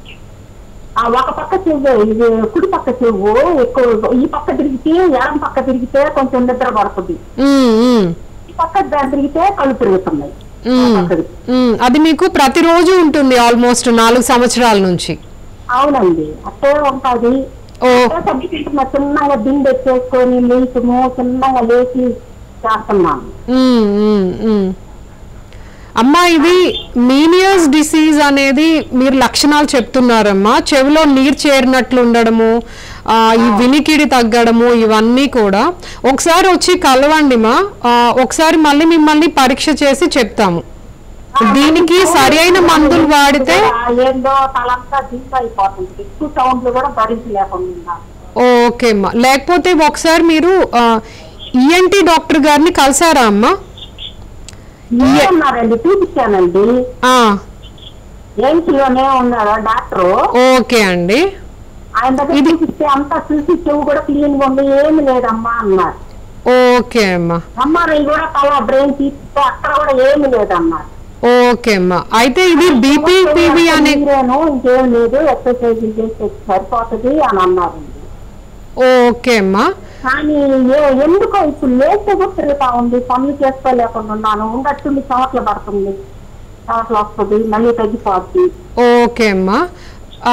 ఆ ఒక పక్క చెవు ఇది కుడి పక్క చెవు ఎక్కువ ఈ పక్క తిరిగితే ఎడం పక్క తిరిగితే కొంచెం నిద్ర పడుతుంది మ్మ్, మ్మ్. ఈ పక్క దాని తిరిగితే కళ్ళు తిరుగుతున్నాయి ఆ మ్మ్. పక్కది. మ్మ్. అది మీకు ప్రతిరోజు ఉంటుంది ఆల్మోస్ట్ నాలుగు సంవత్సరాల నుంచి అవునండి అట్టే ఉంటది ఓ అట్టే తగ్గుతుంటున్నా చిన్నగా దిండు ఎక్కేసుకొని లేచము చిన్నగా లేచి చేస్తున్నాను మ్మ్, మ్మ్, మ్మ్. అమ్మా ఇది మీనియర్స్ డిసీజ్ అనేది మీరు లక్షణాలు చెప్తున్నారమ్మా చెవిలో నీరు చేరినట్లు ఉండడము ఆ, ఈ వినికిడి తగ్గడము ఇవన్నీ కూడా ఒకసారి వచ్చి కలవండి మా ఆ, ఒకసారి మళ్ళీ మిమ్మల్ని పరీక్ష చేసి చెప్తాము దీనికి సరి అయిన మందులు వాడితే ఆ ఏందో తలంతా దిండు అయిపోతుంది ఎక్కువ సౌండ్లు కూడా భరించలేకుండా ఓకే అమ్మా లేకపోతే ఒకసారి మీరు ఈఎన్టీ డాక్టర్ గారిని కలిసారా అమ్మా ఉన్నారండి చూపించానండి ఆ, ఎయిమ్స్ లోనే ఉన్నాడు డాక్టర్ ఓకే అండి ఆయన దగ్గర ఇది- చూపిస్తే అంతా చూసి చెవు కూడా క్లీన్ గా ఉంది ఏమి లేదమ్మా అన్నారు ఓకే అమ్మా ఎంఆర్ఐ కూడా తల బ్రెయిన్ తీస్తే అక్కడ కూడా ఏమి లేదన్నారు ఓకే అమ్మా అయితే ఇది బీపీపీవి అనే మీరేను ఇంకేం లేదు ఎక్సర్సైజ్ చేస్తే సరిపోతుంది అని అన్నారు ఓకే అమ్మా కానీ ఏ- ఎందుకో ఇప్పుడు లేస్తే కూడా తిరుగుతా ఉంది పనులు చేసుకోలేకుండా ఉన్నాను ఉండట్టుండి చెమట్లు పడుతుంది చెమట్లు వస్తుంది మళ్ళీ తగ్గిపోతుంది ఓకే అమ్మా ఆ,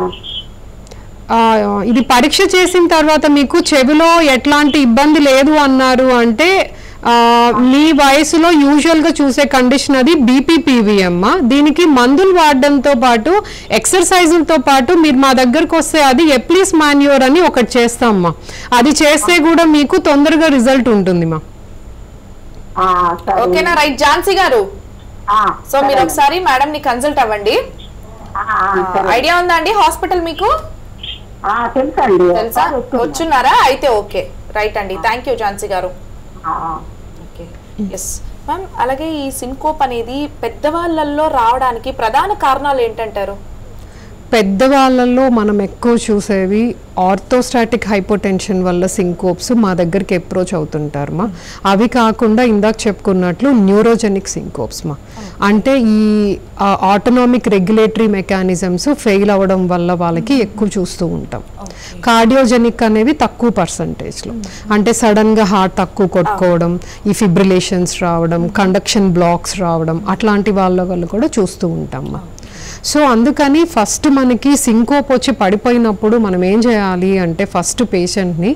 ఆ, ఇది పరీక్ష చేసిన తర్వాత మీకు చెవిలో ఎట్లాంటి ఇబ్బంది లేదు అన్నారు అంటే ఆ, మీ వయసులో యూజువల్ గా చూసే కండిషన్ అది బీపీపీవి అమ్మ దీనికి మందులు వాడడంతో పాటు ఎక్సర్సైజులతో పాటు మీరు మా దగ్గరకు వస్తే అది ఎప్లీస్ మాన్యూర్ అని ఒకటి చేస్తామ్మా అది చేస్తే కూడా మీకు తొందరగా రిజల్ట్ ఉంటుంది మా ఆ, సరే. ఓకేనా రైట్ ఝాన్సీ గారు ఆ, సో మీరు సరే. ఒకసారి మేడం ని కన్సల్ట్ అవ్వండి ఆ, ఆ, సరే. ఐడియా ఉందా అండి హాస్పిటల్ మీకు ఆ, తెలుసండి తెలుసా ఒకసారి వస్తున్నా. వచ్చున్నారా అయితే ఓకే రైట్ అండి థ్యాంక్ యూ ఝాన్సీ గారు ఆ, ఆ. ఓకే ఎస్ మ్యామ్ అలాగే ఈ సిన్కోప్ అనేది పెద్దవాళ్ళల్లో రావడానికి ప్రధాన కారణాలు ఏంటంటారు పెద్దవాళ్ళల్లో మనం ఎక్కువ చూసేవి ఆర్థోస్టాటిక్ హైపోటెన్షన్ వల్ల సింకోప్స్ మా దగ్గరికి అప్రోచ్ అవుతుంటారు మా అవి కాకుండా ఇందాక చెప్పుకున్నట్లు న్యూరోజెనిక్ సింకోప్స్ మా అంటే ఈ ఆటోనామిక్ రెగ్యులేటరీ మెకానిజమ్స్ ఫెయిల్ అవ్వడం వల్ల వాళ్ళకి ఎక్కువ చూస్తూ ఉంటాం కార్డియోజెనిక్ అనేవి తక్కువ పర్సంటేజ్లో అంటే సడన్గా హార్ట్ తక్కువ కొట్టుకోవడం ఈ ఫిబ్రిలేషన్స్ రావడం కండక్షన్ బ్లాక్స్ రావడం అట్లాంటి వాళ్ళ వల్ల కూడా చూస్తూ ఉంటాం మా సో అందుకని ఫస్ట్ మనకి సింకోప్ వచ్చి పడిపోయినప్పుడు మనం ఏం చేయాలి అంటే ఫస్ట్ పేషెంట్ని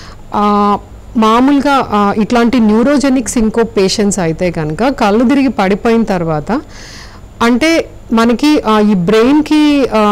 మామూలుగా ఆ, ఇట్లాంటి న్యూరోజెనిక్ సింకోప్ పేషెంట్స్ అయితే కనుక కళ్ళు తిరిగి పడిపోయిన తర్వాత అంటే మనకి ఆ, ఈ బ్రెయిన్కి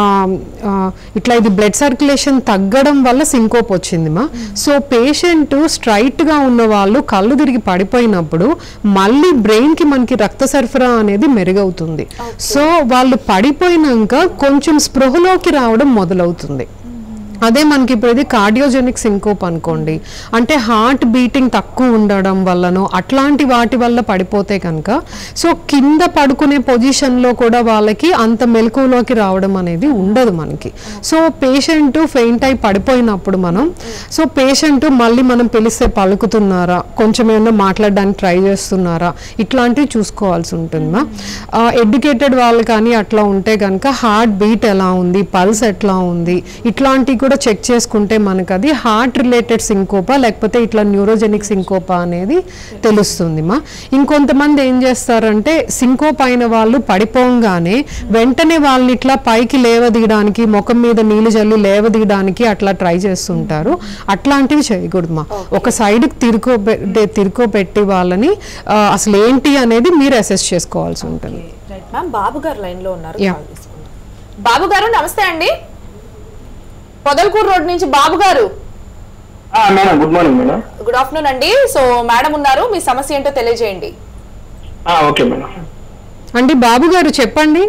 ఇట్లా ఇది బ్లడ్ సర్క్యులేషన్ తగ్గడం వల్ల సింకోప్ వచ్చింది మా సో పేషెంట్ స్ట్రైట్గా ఉన్న వాళ్ళు కళ్ళు తిరిగి పడిపోయినప్పుడు మళ్ళీ బ్రెయిన్కి మనకి రక్త సరఫరా అనేది మెరుగవుతుంది సో వాళ్ళు పడిపోయినాక కొంచెం స్పృహలోకి రావడం మొదలవుతుంది అదే మనకి ఇప్పుడు ఇది కార్డియోజెనిక్ సింకోప్ అనుకోండి అంటే హార్ట్ బీటింగ్ తక్కువ ఉండడం వల్లనో అట్లాంటి వాటి వల్ల పడిపోతే కనుక సో కింద పడుకునే పొజిషన్లో కూడా వాళ్ళకి అంత మెలకువలోకి రావడం అనేది ఉండదు మనకి సో పేషెంట్ ఫెయింట్ అయి పడిపోయినప్పుడు మనం సో పేషెంట్ మళ్ళీ మనం పిలిస్తే పలుకుతున్నారా కొంచెం ఏమన్నా మాట్లాడడానికి ట్రై చేస్తున్నారా ఇట్లాంటివి చూసుకోవాల్సి ఉంటుందా ఎడ్యుకేటెడ్ వాళ్ళు కానీ అట్లా ఉంటే కనుక హార్ట్ బీట్ ఎలా ఉంది పల్స్ ఎట్లా ఉంది ఇట్లాంటివి కూడా చెక్ చేసుకుంటే మనకు అది హార్ట్ రిలేటెడ్ సింకోపా లేకపోతే ఇట్లా న్యూరోజెనిక్ సింకోపా అనేది తెలుస్తుంది మా ఇంకొంతమంది ఏం చేస్తారంటే సింకోప్ అయిన వాళ్ళు పడిపోగానే వెంటనే వాళ్ళని ఇట్లా పైకి లేవదీయడానికి ముఖం మీద నీళ్లు జల్లి లేవదీయడానికి అట్లా ట్రై చేస్తుంటారు అట్లాంటివి చేయకూడదు మా ఒక సైడ్కి తిరుకో తిరుకోబెట్టి వాళ్ళని ఆ, అసలు ఏంటి అనేది మీరు అసెస్ చేసుకోవాల్సి ఉంటుంది రైట్ మ్యామ్ బాబు గారు లైన్ లో ఉన్నారు Yeah. కాల్ తీసుకుందాం. బాబు గారు నమస్తే అండి పొదలకూరు రోడ్ నుంచి బాబు గారు madam good morning madam good afternoon అండి సో మేడం ఉన్నారు మీ సమస్య ఏంటో తెలియజేయండి ఓకే మేడం అండి బాబు గారు చెప్పండి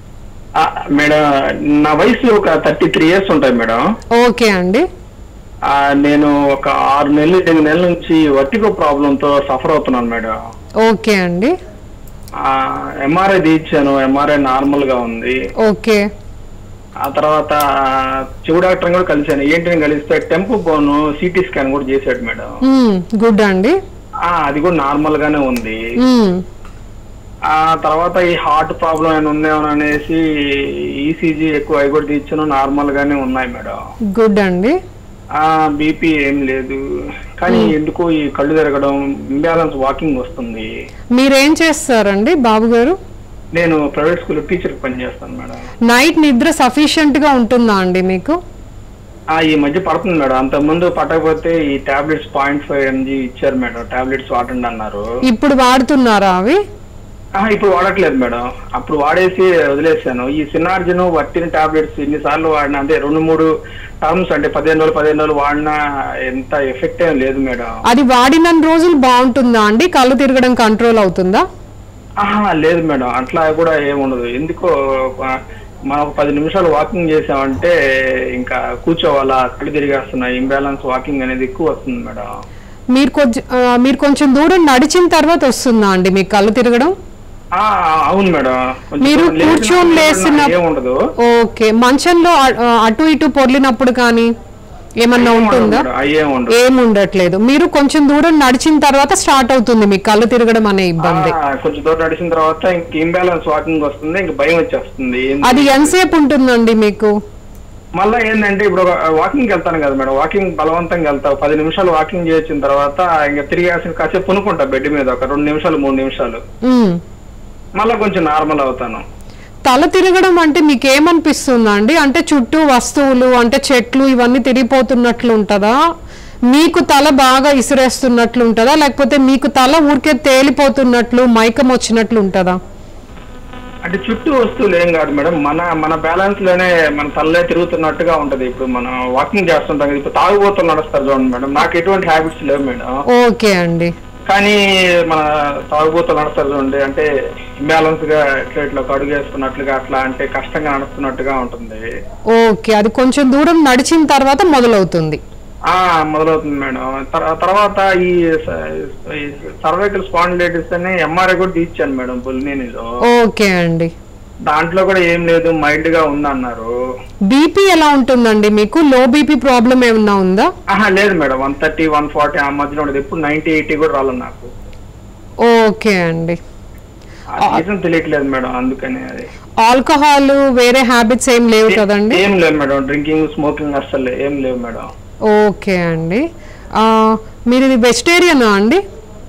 మేడం నా వయసు ఒక థర్టీ త్రీ ఇయర్స్ ఉంటాయి మేడం ఓకే అండి ఆ, నేను ఒక ఆరు నెలలు ఎనిమిది నెలల నుంచి వర్టిగో ప్రాబ్లం తో సఫర్ అవుతున్నాను మేడం ఓకే అండి ఎంఆర్ఐ తీయించాను ఎంఆర్ఐ నార్మల్ గా ఉంది ఓకే ఆ తర్వాత చెవు డాక్టర్ కూడా కలిశాను ఏంటిని కలిస్తే టెంపు బోన్ సిటీ స్కాన్ కూడా చేశాడు మేడం గుడ్ అండి ఆ, అది కూడా నార్మల్ గానే ఉంది మ్మ్. ఆ తర్వాత ఈ హార్ట్ ప్రాబ్లం ఏమైనా ఉందేమో అనేసి ఈసీజీ ఎక్కువ అవి కూడా తీర్చాను నార్మల్ గానే ఉన్నాయి మేడం గుడ్ అండి ఆ బీపీ ఏం లేదు కానీ ఎందుకో ఈ కళ్ళు తిరగడం ఇంబ్యాలెన్స్ వాకింగ్ వస్తుంది మీరేం చేస్తారండి బాబు గారు నేను ప్రైవేట్ స్కూల్లో టీచర్ పని చేస్తాను మేడం నైట్ నిద్ర సఫిషియెంట్ గా ఉంటుందా అండి మీకు ఆ ఈ మధ్య పడుతుంది మేడం అంత ముందు పట్టకపోతే ఈ టాబ్లెట్స్ పాయింట్ ఫైవ్ ఎంజీ ఇచ్చారు మేడం టాబ్లెట్స్ వాడండి అన్నారు ఇప్పుడు వాడుతున్నారా అవి ఆ, ఇప్పుడు వాడట్లేదు మేడం అప్పుడు వాడేసి వదిలేసాను ఈ సినార్జన్ వట్టిన టాబ్లెట్స్ ఇన్నిసార్లు వాడినా అంటే రెండు మూడు టర్మ్స్ అంటే పదిహేను రోజులు పదిహేను రోజులు వాడినా ఎంత ఎఫెక్ట్ ఏం లేదు మేడం అది వాడిన రోజులు బాగుంటుందా అండి కళ్ళు తిరగడం కంట్రోల్ అవుతుందా ఆహా లేదు మేడం అట్లా కూడా ఏముండదు ఎందుకో ఆ, మనం ఒక పది నిమిషాలు వాకింగ్ చేసామంటే ఇంకా కూర్చోవాలా కళ్ళు తిరిగేస్తున్నాయి ఇంబ్యాలెన్స్ వాకింగ్ అనేది ఎక్కువ వస్తుంది మేడం మీరు కొంచెం ఆ, మీరు కొంచెం దూరం నడిచిన తర్వాత వస్తుందా అండి మీకు కళ్ళు తిరగడం ఆ, అవును మేడం కొంచెం మీరు లేచినా కూర్చొని లేసిన ఏముండదు ఓకే మంచంలో అ- అటు ఇటు పొర్లినప్పుడు కానీ ఏమన్నా ఉంటుందా మేడం, అయ్యేం ఉండదు ఏముండట్లేదు మీరు కొంచెం దూరం నడిచిన తర్వాత స్టార్ట్ అవుతుంది మీకు కళ్ళు తిరగడం అనే ఇబ్బంది ఆ, కొంచెం దూరం నడిచిన తర్వాత ఇంక ఇంబ్యాలెన్స్ వాకింగ్ వస్తుంది ఇంక భయం వచ్చేస్తుంది ఏంది? అది ఎంతసేపు ఉంటుందండి మీకు మళ్ళా ఏంటంటే ఇప్పుడు వాకింగ్ వెళ్తాను కదా మేడం వాకింగ్ బలవంతంగా వెళ్తా పది నిమిషాలు వాకింగ్ చేసిన తర్వాత ఇంకా తిరిగి కాసేపు పునుకుంటా బెడ్ మీద ఒక రెండు నిమిషాలు మూడు నిమిషాలు మ్మ్. మళ్ళా కొంచెం నార్మల్ అవుతాను తల తిరగడం అంటే మీకు ఏమనిపిస్తుందా అండి అంటే చుట్టూ వస్తువులు అంటే చెట్లు ఇవన్నీ తిరిగిపోతున్నట్లు ఉంటుందా మీకు తల బాగా ఇసిరేస్తున్నట్లు ఉంటుందా లేకపోతే మీకు తల ఊరికే తేలిపోతున్నట్లు మైకం వచ్చినట్లు ఉంటుందా అంటే చుట్టూ వస్తువులు ఏం కాదు మేడం మన మన బ్యాలెన్స్ లోనే మన తల్లే తిరుగుతున్నట్టుగా ఉంటది ఇప్పుడు మనం వాకింగ్ చేస్తుంటాం కదా ఇప్పుడు తాగుబోతులు నడుస్తారు చూడండి మేడం నాకు ఎటువంటి హ్యాబిట్స్ లేవు మేడం ఓకే అండి కానీ మన తాగుబోతులు నడుస్తారు చూడండి అంటే ఇంబ్యాలెన్స్ గా ఇట్లా ఇట్లా ఒక అడుగు వేసుకున్నట్లుగా అట్లా అంటే కష్టంగా నడుస్తున్నట్టుగా ఉంటుంది ఓకే అది కొంచెం దూరం నడిచిన తర్వాత మొదలవుతుంది ఆ మొదలవుతుంది మేడం తర్- తర్వాత ఈ సర్వైకల్ స్పాండిలైటిస్ అని ఎంఆర్ఐ కూడా తీర్చాను మేడం బుల్నేనిలో ఓకే అండి దాంట్లో కూడా ఏం లేదు మైల్డ్ గా ఉందన్నారు బీపీ ఎలా ఉంటుందండి మీకు లో బీపీ ప్రాబ్లం ఏమన్నా ఉందా ఆహా లేదు madam one thirty one forty ఆ మధ్యలో ఉండదు ఎప్పుడు నైన్టీ ఎయిటీ కూడా రాలేదు నాకు ఓకే అండి ఆ రీజన్ తెలియట్లేదు మేడం అందుకని అది ఆల్కహాల్ వేరే హ్యాబిట్స్ ఏం లేవు కదండి ఏం లేదు మేడం డ్రింకింగ్ స్మోకింగ్ అస్సలు ఏం లేవు మేడం ఓకే అండి ఆ, మీరు ఇది వెజిటేరియనా అండి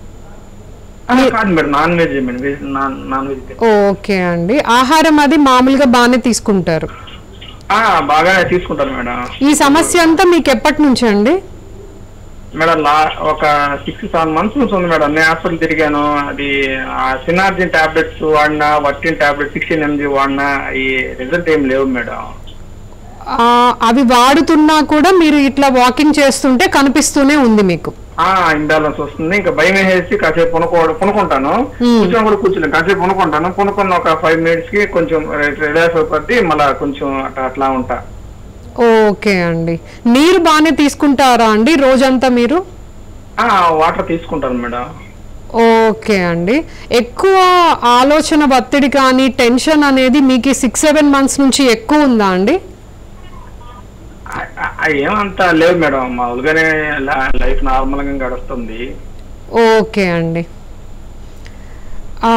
ఆహా, కాదు madam non veg madam veg non non veg okay అండి ఆహారం అది మామూలుగా బాగానే తీసుకుంటారు బాగానే తీసుకుంటారు మేడం ఈ సమస్య అంతా మీకు ఎప్పటి నుంచి అండి మేడం లా ఒక సిక్స్ సెవెన్ మంత్స్ నుంచి ఉంది మేడం నేను హాస్పిటల్ తిరిగాను అది సినార్జిన్ టాబ్లెట్స్ వాడినా వర్టిన్ టాబ్లెట్ సిక్స్టీన్ ఎంజీ వాడినా ఈ రిజల్ట్ ఏం లేవు మేడం ఆ, అవి వాడుతున్నా కూడా మీరు ఇట్లా వాకింగ్ చేస్తుంటే కనిపిస్తూనే ఉంది మీకు ఆ ఇంబ్యాలెన్స్ వస్తుంది ఇంకా భయం వేసేసి కాసేపు పునుకోవడం పునుకుంటాను కూర్చొని కూడా కూర్చోలేను కాసేపు పునుకుంటాను పునుకున్న ఒక ఫైవ్ మినిట్స్ కి కొంచెం రిలాక్స్ అయిపోద్ది మళ్ళా కొంచెం అట్లా అట్లా ఉంటా ఓకే అండి నీరు బాగానే తీసుకుంటారా అండి రోజంతా మీరు ఆ వాటర్ తీసుకుంటాను మేడం ఓకే అండి ఎక్కువ ఆలోచన ఒత్తిడి కానీ టెన్షన్ అనేది మీకు సిక్స్ సెవెన్ మంత్స్ నుంచి ఎక్కువ ఉందా అండి ఆ- ఆ- ఆ ఏమంతా లేవు మేడం మామూలుగానే లైఫ్ నార్మల్ గా గడుస్తుంది ఓకే అండి ఆ,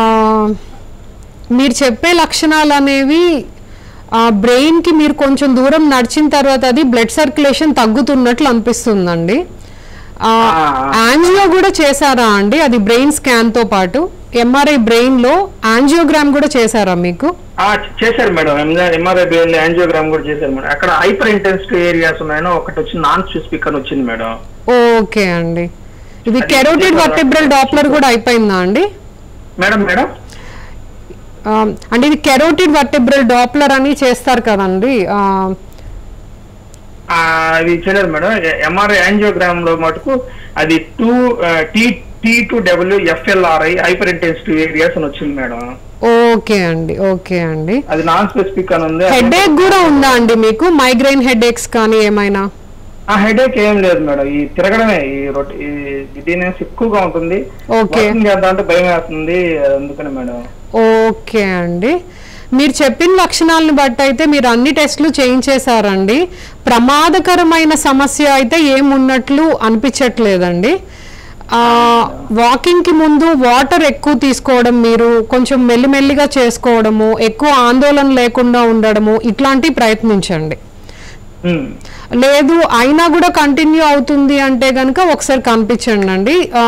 మీరు చెప్పే లక్షణాలు అనేవి ఆ బ్రెయిన్కి మీరు కొంచెం దూరం నడిచిన తర్వాత అది బ్లడ్ సర్క్యులేషన్ తగ్గుతున్నట్లు అనిపిస్తుందండి ఆ, యాంజియో కూడా చేశారా అండి అది బ్రెయిన్ స్కాన్తో పాటు ఎంఆర్ఐ బ్రెయిన్లో యాంజియోగ్రామ్ కూడా చేశారా మీకు ఆ చేశారు మేడం ఎంఆర్ఐ బిఎల్ యాంజియోగ్రామ్ కూడా చేశారు మేడం అక్కడ హైపర్ ఇంటెన్సిటీ ఏరియాస్ ఉన్నాయని ఒకటి వచ్చి నాన్ స్పెసిఫిక్ అని వచ్చింది మేడం ఓకే అండి ఇది అది కెరోటిడ్ చేశారా? వర్టిబ్రల్ డాప్లర్ కూడా అయిపోయిందా అండి మేడం మేడం ఆ, అంటే ఇది కెరోటిడ్ వర్టిబ్రల్ డాప్లర్ అని చేస్తారు కదండి ఆ, ఆ, అది చేయలేదు మేడం ఎంఆర్ఐ యాంజియోగ్రామ్ లో మటుకు అది two T T two W FLAIR hyper intensity areas అని వచ్చింది మేడం ఓకే అండి ఓకే అండి అది నాన్ స్పెసిఫిక్ అని ఉంది హెడ్ ఏక్ కూడా ఉందా అండి మీకు మైగ్రైన్ హెడ్ ఏక్స్ కానీ ఏమైనా ఆ హెడేక్ ఏం లేదు మేడం ఈ తిరగడమే ఈ రొట్- ఈ ఇదినేసి ఎక్కువగా ఉంటుంది ఓకే. వాకింగ్ చేద్దాం అంటే భయం వేస్తుంది అందుకని మేడం ఓకే అండి మీరు చెప్పిన లక్షణాలను బట్టి అయితే మీరు అన్ని టెస్టులు చేయించేశారండి ప్రమాదకరమైన సమస్య అయితే ఏమున్నట్లు అనిపించట్లేదండి ఆ, వాకింగ్కి ముందు వాటర్ ఎక్కువ తీసుకోవడం మీరు కొంచెం మెల్లిమెల్లిగా చేసుకోవడము ఎక్కువ ఆందోళన లేకుండా ఉండడము ఇట్లాంటివి ప్రయత్నించండి ఉమ్. లేదు అయినా కూడా కంటిన్యూ అవుతుంది అంటే కనుక ఒకసారి కనిపించండి అండి ఆ,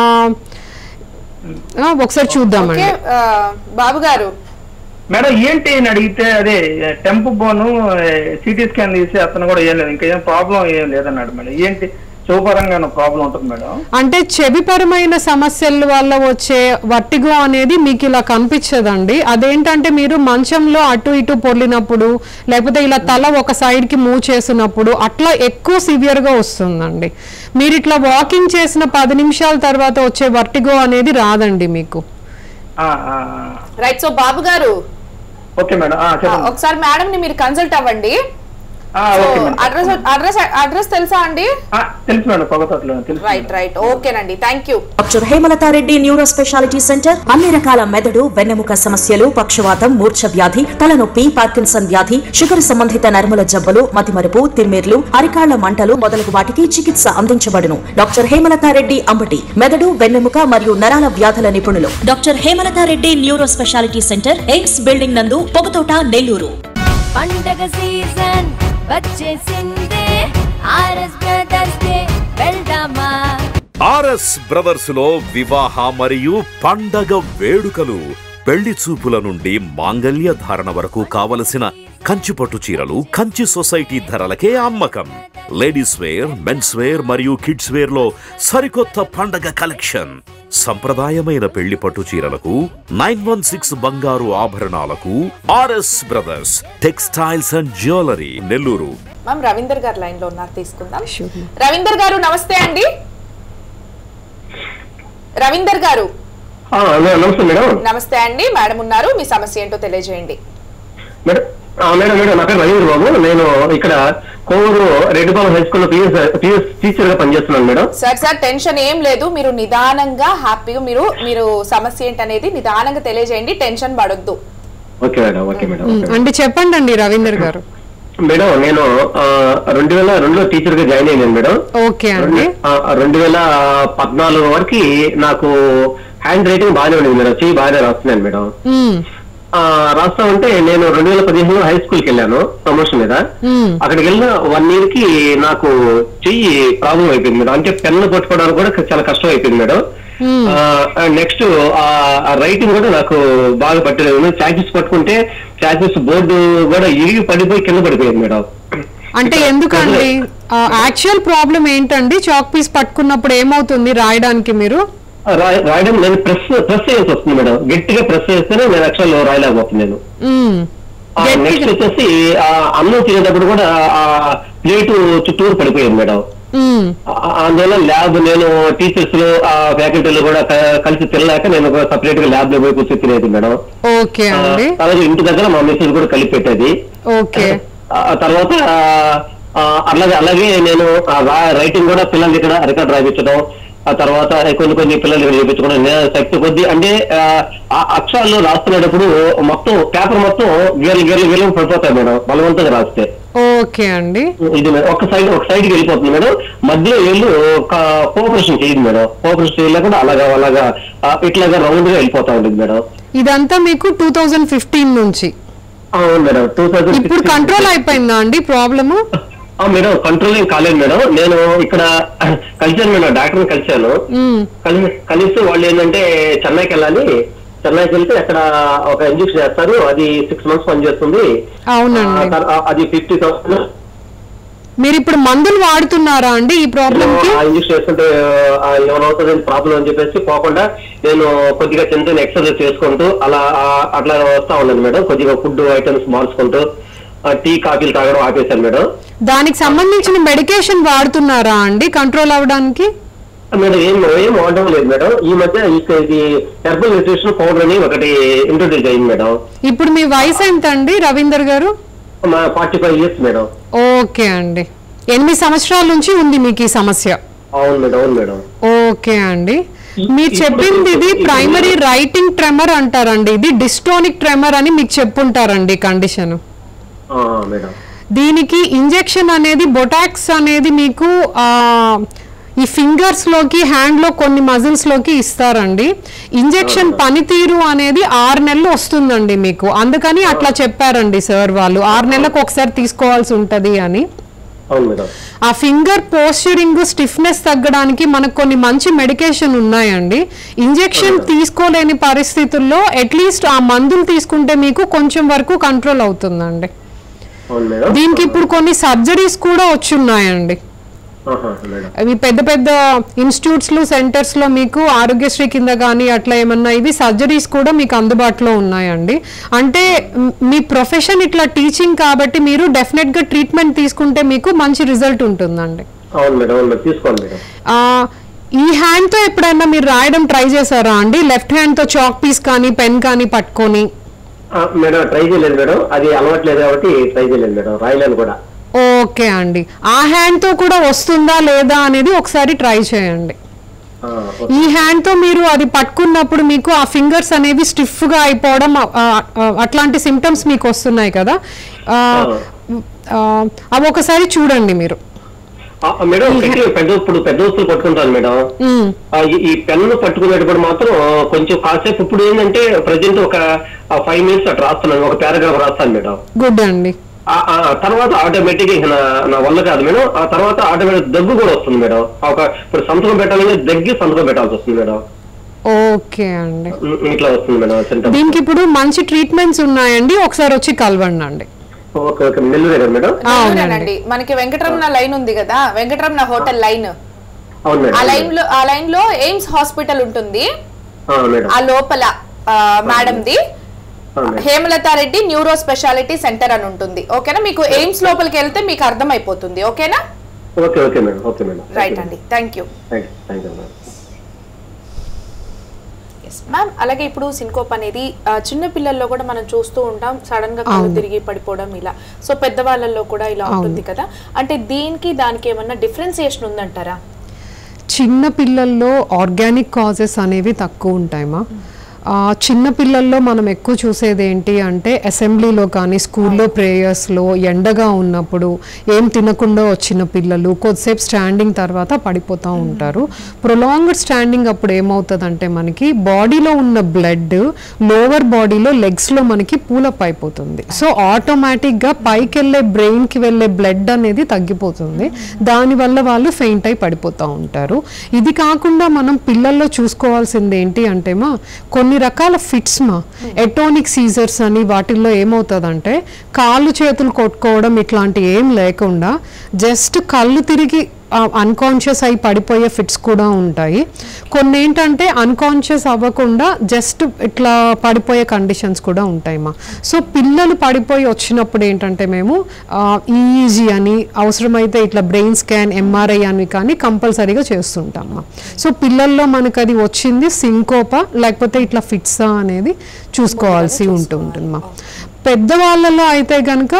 ఆ, ఒకసారి చూద్దామండి ఓకే ఆ, బాబు గారు మేడం ఏంటి అని అడిగితే అదే టెంపు బోను సిటీ స్కాన్ తీసి అతను కూడా ఏం లేదు ఇంకా ఏం ప్రాబ్లం ఏం లేదన్నాడు మేడం ఏంటి శుభపరంగా ప్రాబ్లం ఉంటుంది మేడం అంటే చెవిపరమైన సమస్యల వల్ల వచ్చే వర్టిగో అనేది మీకు ఇలా కనిపించదండి అదేంటంటే మీరు మంచంలో అటు ఇటు పొర్లినప్పుడు లేకపోతే ఇలా తల ఒక సైడ్ కి మూవ్ చేసినప్పుడు అట్లా ఎక్కువ సివియర్ గా వస్తుందండి మీరు ఇట్లా వాకింగ్ చేసిన పది నిమిషాల తర్వాత వచ్చే వర్టిగో అనేది రాదండి మీకు ఆ, ఆ, రైట్ సో బాబు గారు ఆ. ఓకే మేడం ఆ, ఆ, చెప్పండి ఒకసారి మేడం ని మీరు కన్సల్ట్ అవ్వండి ఆ, so okay madam address address address తెలుసా అండి ఆ, తెలుసు మేడం పొగతట్లో తెలుసు రైట్ రైట్ ఓకేనండి thank you doctor Hemalatha Reddy neuro speciality centre అన్ని రకాల మెదడు వెన్నెముక సమస్యలు పక్షవాతం మూర్ఛ వ్యాధి తలనొప్పి పార్కిన్సన్ వ్యాధి షుగర్ సంబంధిత నరముల జబ్బులు మతిమరుపు తిమ్మిర్లు అరికాళ్ల మంటలు మొదలగు వాటికి చికిత్స అందించబడును డాక్టర్ హేమలతారెడ్డి అంబటి మెదడు వెన్నెముక మరియు నరాల వ్యాధుల నిపుణులు doctor Hemalatha Reddy neuro speciality centre AIIMS building నందు పొగతోట నెల్లూరు పండగ సీజన్ వచ్చేసిందే ఆర్ఎస్ బ్రదర్స్ డే వెళ్దామా ఆర్ఎస్ బ్రదర్స్ లో వివాహ మరియు పండగ వేడుకలు పెళ్లి చూపుల నుండి మాంగల్య ధారణ వరకు కావలసిన కంచి పట్టు చీరలు కంచి సొసైటీ ధరలకే అమ్మకం లేడీస్ వేర్ మెన్స్ వేర్ మరియు కిడ్స్ వేర్ లో సరికొత్త పండగ కలెక్షన్ సంప్రదాయమైన పెళ్లి పట్టు చీరలకు నైన్ వన్ సిక్స్ బంగారు ఆభరణాలకు RS brothers textiles and jewellery Nellore ma'am Ravinder గారు లైన్ లో ఉన్నారు తీసుకుందాం రవీందర్ గారు నమస్తే అండి రవీందర్ గారు ఆ, హలో నమస్తే మేడం నమస్తే అండి మేడం ఉన్నారు మీ సమస్య ఏంటో తెలియజేయండి మేడం ఆ, మేడం మేడం నా పేరు రవీంద్ర బాబు నేను ఇక్కడ కోవూరు రెడ్డిపాలెం హై స్కూల్లో పిఎస్ పిఎస్ టీచర్ గా పనిచేస్తున్నాను మేడం సార్ సార్ టెన్షన్ ఏం లేదు మీరు నిదానంగా హ్యాపీగా మీరు మీరు సమస్య ఏంటనేది నిదానంగా తెలియజేయండి టెన్షన్ పడొద్దు ఓకే మేడం ఓకే మేడం ఉమ్, అంటే చెప్పండి అండి రవీందర్ గారు మేడం నేను ఆ, రెండు వేల రెండులో టీచర్ గా జాయిన్ అయ్యాను మేడం ఓకే అండి ఆ, రెండు వేల పద్నాలుగు వరకు నాకు హ్యాండ్ రైటింగ్ బాగానే ఉండేది మేడం చెయ్యి బాగానే రాస్తున్నాను మేడం ఉమ్, ఆ, రాస్తా ఉంటే నేను రెండు వేల పదిహేనులో హై స్కూల్కి వెళ్ళాను ప్రమోషన్ మీద ఉమ్, అక్కడికి వెళ్ళిన వన్ ఇయర్ కి నాకు చెయ్యి ప్రాబ్లం అయిపోయింది మేడం అంటే పెన్ను పట్టుకోవడానికి కూడా చాలా కష్టం అయిపోయింది మేడం ఉమ్. నెక్స్ట్ రైటింగ్ కూడా నాకు బాగా పట్టలేదు చాచెస్ పట్టుకుంటే చాచెస్ బోర్డు కూడా ఇరిగి పడిపోయి కింద పడిపోయింది మేడం అంటే ఎందుకండి యాక్చువల్ ప్రాబ్లం ఏంటండి చాక్ పీస్ పట్టుకున్నప్పుడు ఏమవుతుంది రాయడానికి మీరు రా- రాయడం నేను ప్రెస్ ప్రెస్ చేయాల్సి వస్తుంది మేడం గట్టిగా ప్రెస్ చేస్తేనే నేను అక్షరాలు రాయలేకపోతున్నాను ఉమ్, నెక్స్ట్ వచ్చేసి ఆ అన్నం తినేటప్పుడు కూడా ఆ ప్లేటు చుట్టూరు పడిపోయింది మేడం ఉమ్, ఆ- అందువల్ల ల్యాబ్ నేను టీచర్స్ ఆ ఫ్యాకల్టీలు కూడా క- కలిసి తినలేక నేను సపరేట్ గా ల్యాబ్ లో పోయి కూర్చొని తినేది మేడం ఓకే ఆ, అండి అలాగే ఇంటి దగ్గర మా మెసేజ్ కూడా కలిపి పెట్టేది ఓకే ఆ ఆ తర్వాత ఆ, ఆ, అలాగే అలాగే నేను ఆ రా- రైటింగ్ కూడా పిల్లలకి ఇక్కడ రికార్డ్ రాయించడం ఆ తర్వాత కొన్ని కొన్ని పిల్లలకి చేయించుకోవడం నేను శక్తి కొద్ది అంటే ఆ, ఆ అక్షరాలు రాస్తున్నప్పుడు మొత్తం పేపర్ మొత్తం గీరలు గీరలు గీరలు పడిపోతాయి మేడం బలవంతంగా రాస్తే ఓకే అండి ఇది మేడం. ఒక సైడ్ ఒక సైడ్ కి వెళ్ళిపోతుంది మేడం మధ్యలో వీళ్ళు కోఆపరేషన్ చేయదు మేడం కోఆపరేషన్ చేయలేకుండా అలాగా అలాగా ఆ, ఇట్లాగా రౌండ్ గా వెళ్ళిపోతా ఉంటుంది మేడం ఇదంతా మీకు టూ థౌజండ్ ఫిఫ్టీన్ నుంచి అవును మేడం టూ ఇప్పుడు కంట్రోల్ అయిపోయిందా అండి ప్రాబ్లము మేడం కంట్రోలింగ్ కాలేదు మేడం నేను ఇక్కడ కలిశాను మేడం డాక్టర్ కలిశాను ఉమ్, కలిసి కలిసి వాళ్ళు ఏంటంటే చెన్నైకి వెళ్ళాలి చెన్నైకి వెళ్తే అక్కడ ఒక ఇంజక్షన్ చేస్తారు అది సిక్స్ మంత్స్ పనిచేస్తుంది అవునండి. ఆ, తర్- ఆ, అది ఫిఫ్టీ థౌసండ్ మీరు ఇప్పుడు మందులు వాడుతున్నారా అండి ఈ ప్రాబ్లం కి ఆ ఇంజక్షన్ వేసుకుంటే ఆ, ఏమవుతుంది ప్రాబ్లం అని చెప్పేసి పోకుండా నేను కొద్దిగా చిన్న చిన్న ఎక్సర్సైజ్ చేసుకుంటూ అలా ఆ, అట్లా వస్తా ఉన్నాను మేడం కొద్దిగా ఫుడ్ ఐటమ్స్ మార్చుకుంటూ ఆ, టీ కాఫీలు తాగడం ఆపేశాను మేడం దానికి సంబంధించిన మెడికేషన్ వాడుతున్నారా అండి కంట్రోల్ అవ్వడానికి మేడం ఏం ఏం వాడడం లేదు మేడం ఈ మధ్య ఇక ఇది హెర్బల్ న్యూట్రిషన్ పౌడర్ అని ఒకటి ఇంట్రొడ్యూస్ అయింది మేడం ఇప్పుడు మీ వయసు ఎంత అండి రవీందర్ గారు మా forty five years madam okay అండి ఎనిమిది సంవత్సరాల నుంచి ఉంది మీకు ఈ సమస్య అవును మేడం అవును మేడం ఓకే అండి మీరు చెప్పింది ఇది ప్రైమరీ రైటింగ్ ట్రెమర్ అంటారండి ఇది డిస్టోనిక్ ట్రెమర్ అని మీకు చెప్పుంటారండి కండిషన్ ఆ, మేడం దీనికి ఇంజెక్షన్ అనేది బొటాక్స్ అనేది మీకు ఆ, ఈ ఫింగర్స్ లోకి హ్యాండ్ లో కొన్ని మజిల్స్ లోకి ఇస్తారండి ఇంజెక్షన్ పనితీరు అనేది ఆరు నెలలు వస్తుందండి మీకు అందుకని అట్లా చెప్పారండి సార్ వాళ్ళు ఆరు నెలలకు ఒకసారి తీసుకోవాల్సి ఉంటది అని అవును మేడం ఆ ఫింగర్ పోస్చరింగ్ స్టిఫ్నెస్ తగ్గడానికి మనకు కొన్ని మంచి మెడికేషన్ ఉన్నాయండి ఇంజెక్షన్ తీసుకోలేని పరిస్థితుల్లో అట్లీస్ట్ ఆ మందులు తీసుకుంటే మీకు కొంచెం వరకు కంట్రోల్ అవుతుందండి అవును మేడం దీనికి ఇప్పుడు కొన్ని సర్జరీస్ కూడా వచ్చున్నాయండి ఆహా, మేడం అవి పెద్ద పెద్ద ఇన్స్టిట్యూట్స్ లో సెంటర్స్ లో మీకు ఆరోగ్యశ్రీ కింద కానీ అట్లా ఏమన్నా ఇవి సర్జరీస్ కూడా మీకు అందుబాటులో ఉన్నాయండి అంటే మ్, మీ ప్రొఫెషన్ ఇట్లా టీచింగ్ కాబట్టి మీరు డెఫినెట్ గా ట్రీట్మెంట్ తీసుకుంటే మీకు మంచి రిజల్ట్ ఉంటుందండి అవును మేడం అవును మేడం తీసుకోండి మేడం ఆ, ఈ హ్యాండ్ తో ఎప్పుడైనా మీరు రాయడం ట్రై చేశారా అండి లెఫ్ట్ హ్యాండ్ తో చాక్ పీస్ కానీ పెన్ కానీ పట్టుకొని ఆ, మేడం ట్రై చేయలేదు మేడం అది అలవాట్లేదు కాబట్టి ట్రై చేయలేదు మేడం రాయలేను కూడా ఓకే అండి ఆ హ్యాండ్ తో కూడా వస్తుందా లేదా అనేది ఒకసారి ట్రై చేయండి ఆ, ఓకే. ఈ హ్యాండ్ తో మీరు అది పట్టుకున్నప్పుడు మీకు ఆ ఫింగర్స్ అనేవి స్టిఫ్ గా అయిపోవడం ఆ, ఆ, అట్లాంటి సిమ్టమ్స్ మీకు వస్తున్నాయి కదా ఆ, ఆ, అవి ఒకసారి చూడండి మీరు ఆ, మేడం పెట్టి పెద్ద ఇప్పుడు పెద్ద వస్తువులు పట్టుకుంటాను మేడం ఉమ్, ఆ, ఈ- ఈ పెన్ను పట్టుకునేటప్పుడు మాత్రం కొంచెం కాసేపు ఇప్పుడు ఏంటంటే ప్రజెంట్ ఒక ఫైవ్ మినిట్స్ అట్లా రాస్తున్నాను ఒక పారాగ్రాఫ్ రాస్తాను మేడం గుడ్ అండి ఆ ఆ తర్వాత ఆటోమేటిక్ నా నా వల్ల కాదు మేడం ఆ తర్వాత ఆటోమేటిక్ దగ్గు కూడా వస్తుంది మేడం ఒక ఇప్పుడు సంతకం పెట్టాలంటే దగ్గి సంతకం పెట్టాల్సి వస్తుంది మేడం ఓకే అండి ఉ- ఇట్లా వస్తుంది మేడం symptoms. దీనికి ఇప్పుడు మంచి ట్రీట్మెంట్స్ ఉన్నాయండి ఒకసారి వచ్చి కలవండి అండి ఓకే ఓకే నెల్లూరు దగ్గర మేడం అవునండి మనకి వెంకటరమణ లైన్ ఉంది కదా వెంకటరమణ హోటల్ లైన్ అవును ఆ మేడం లైన్ లో ఆ లైన్ లో ఎయిమ్స్ హాస్పిటల్ ఉంటుంది ఆ, మేడం ఆ లోపల ఆ, మేడంది ఆ, madam Hemalatha Reddy neuro speciality centre అని ఉంటుంది ఓకేనా మీకు ఎయిమ్స్ లోపలికి వెళ్తే మీకు అర్థం అయిపోతుంది ఓకేనా okay okay madam okay madam right అండి thank you thank you thank you madam yes ma'am అలాగే ఇప్పుడు సింకోప్ అనేది ఆ, చిన్న పిల్లల్లో కూడా మనం చూస్తూ ఉంటాం సడన్ గా కళ్ళు తిరిగి పడిపోవడం ఇలా సో పెద్దవాళ్ళల్లో కూడా ఇలా ఉంటుంది కదా అంటే దీనికి దానికి ఏమన్నా డిఫరెన్సియేషన్ ఉందంటారా చిన్న పిల్లల్లో ఆర్గానిక్ కాజెస్ అనేవి తక్కువ ఉంటాయమ్మా ఆ, చిన్న పిల్లల్లో మనం ఎక్కువ చూసేది ఏంటి అంటే అసెంబ్లీలో కానీ స్కూల్లో ప్రేయర్స్లో ఎండగా ఉన్నప్పుడు ఏం తినకుండా వచ్చిన పిల్లలు కొద్దిసేపు స్టాండింగ్ తర్వాత పడిపోతూ ఉంటారు ప్రొలాంగ్డ్ స్టాండింగ్ అప్పుడు ఏమవుతుందంటే మనకి బాడీలో ఉన్న బ్లడ్ లోవర్ బాడీలో లెగ్స్లో మనకి పూలప్ అయిపోతుంది సో ఆటోమేటిక్గా పైకి వెళ్ళే బ్రెయిన్కి వెళ్ళే బ్లడ్ అనేది తగ్గిపోతుంది దానివల్ల వాళ్ళు ఫెయింట్ అయి పడిపోతూ ఉంటారు ఇది కాకుండా మనం పిల్లల్లో చూసుకోవాల్సింది ఏంటి అంటేమా కొన్ని రకాల ఫిట్స్ మా ఎటోనిక్ సీజర్స్ అని వాటిల్లో ఏమవుతుందంటే కాళ్ళు చేతులు కొట్టుకోవడం ఇట్లాంటి ఏం లేకుండా జస్ట్ కళ్ళు తిరిగి అన్కాన్షియస్ అయి పడిపోయే ఫిట్స్ కూడా ఉంటాయి కొన్ని ఏంటంటే అన్కాన్షియస్ అవ్వకుండా జస్ట్ ఇట్లా పడిపోయే కండిషన్స్ కూడా ఉంటాయి మా సో పిల్లలు పడిపోయి వచ్చినప్పుడు ఏంటంటే మేము ఈఈజీ అని అవసరమైతే ఇట్లా బ్రెయిన్ స్కాన్ ఎంఆర్ఐ అని కానీ కంపల్సరీగా చేస్తుంటాం మా సో పిల్లల్లో మనకు అది వచ్చింది సింకోపా లేకపోతే ఇట్లా ఫిట్సా అనేది చూసుకోవాల్సి ఉంటుంది మా పెద్దవాళ్ళలో అయితే కనుక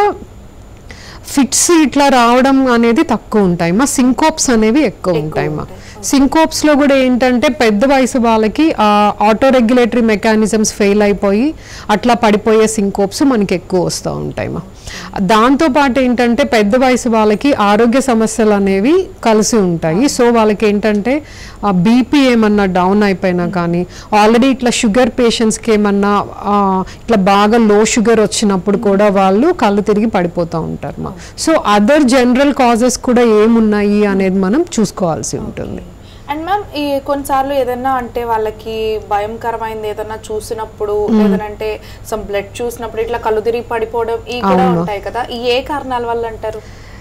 ఫిట్స్ ఇట్లా రావడం అనేది తక్కువ ఉంటాయి మా సింకోప్స్ అనేవి ఎక్కువ ఉంటాయి మా సింకోప్స్ లో కూడా ఏంటంటే పెద్ద వయసు వాళ్ళకి ఆటో రెగ్యులేటరీ మెకానిజమ్స్ ఫెయిల్ అయిపోయి అట్లా పడిపోయే సింకోప్స్ మనకి ఎక్కువ వస్తూ ఉంటాయి మా దాంతో పాటు ఏంటంటే పెద్ద వయసు వాళ్ళకి ఆరోగ్య సమస్యలు అనేవి కలిసి ఉంటాయి సో వాళ్ళకి ఏంటంటే బీపీ ఏమన్నా డౌన్ అయిపోయినా కానీ ఆల్రెడీ ఇట్లా షుగర్ పేషెంట్స్కి ఏమన్నా ఆ, ఇట్లా బాగా లో షుగర్ వచ్చినప్పుడు కూడా వాళ్ళు కళ్ళు తిరిగి పడిపోతూ ఉంటారు మా సో అదర్ జనరల్ కాజెస్ కూడా ఏమున్నాయి అనేది మనం చూసుకోవాల్సి ఉంటుంది అండ్ మ్యామ్ ఈ కొన్నిసార్లు ఏదన్నా అంటే వాళ్ళకి భయంకరమైనది ఏదన్నా చూసినప్పుడు లేదంటే సమ్ బ్లడ్ చూసినప్పుడు ఇట్లా కళ్ళు తిరిగి పడిపోవడం ఇవి కూడా ఉంటాయి కదా ఈ ఏ కారణాల వల్ల అంటారు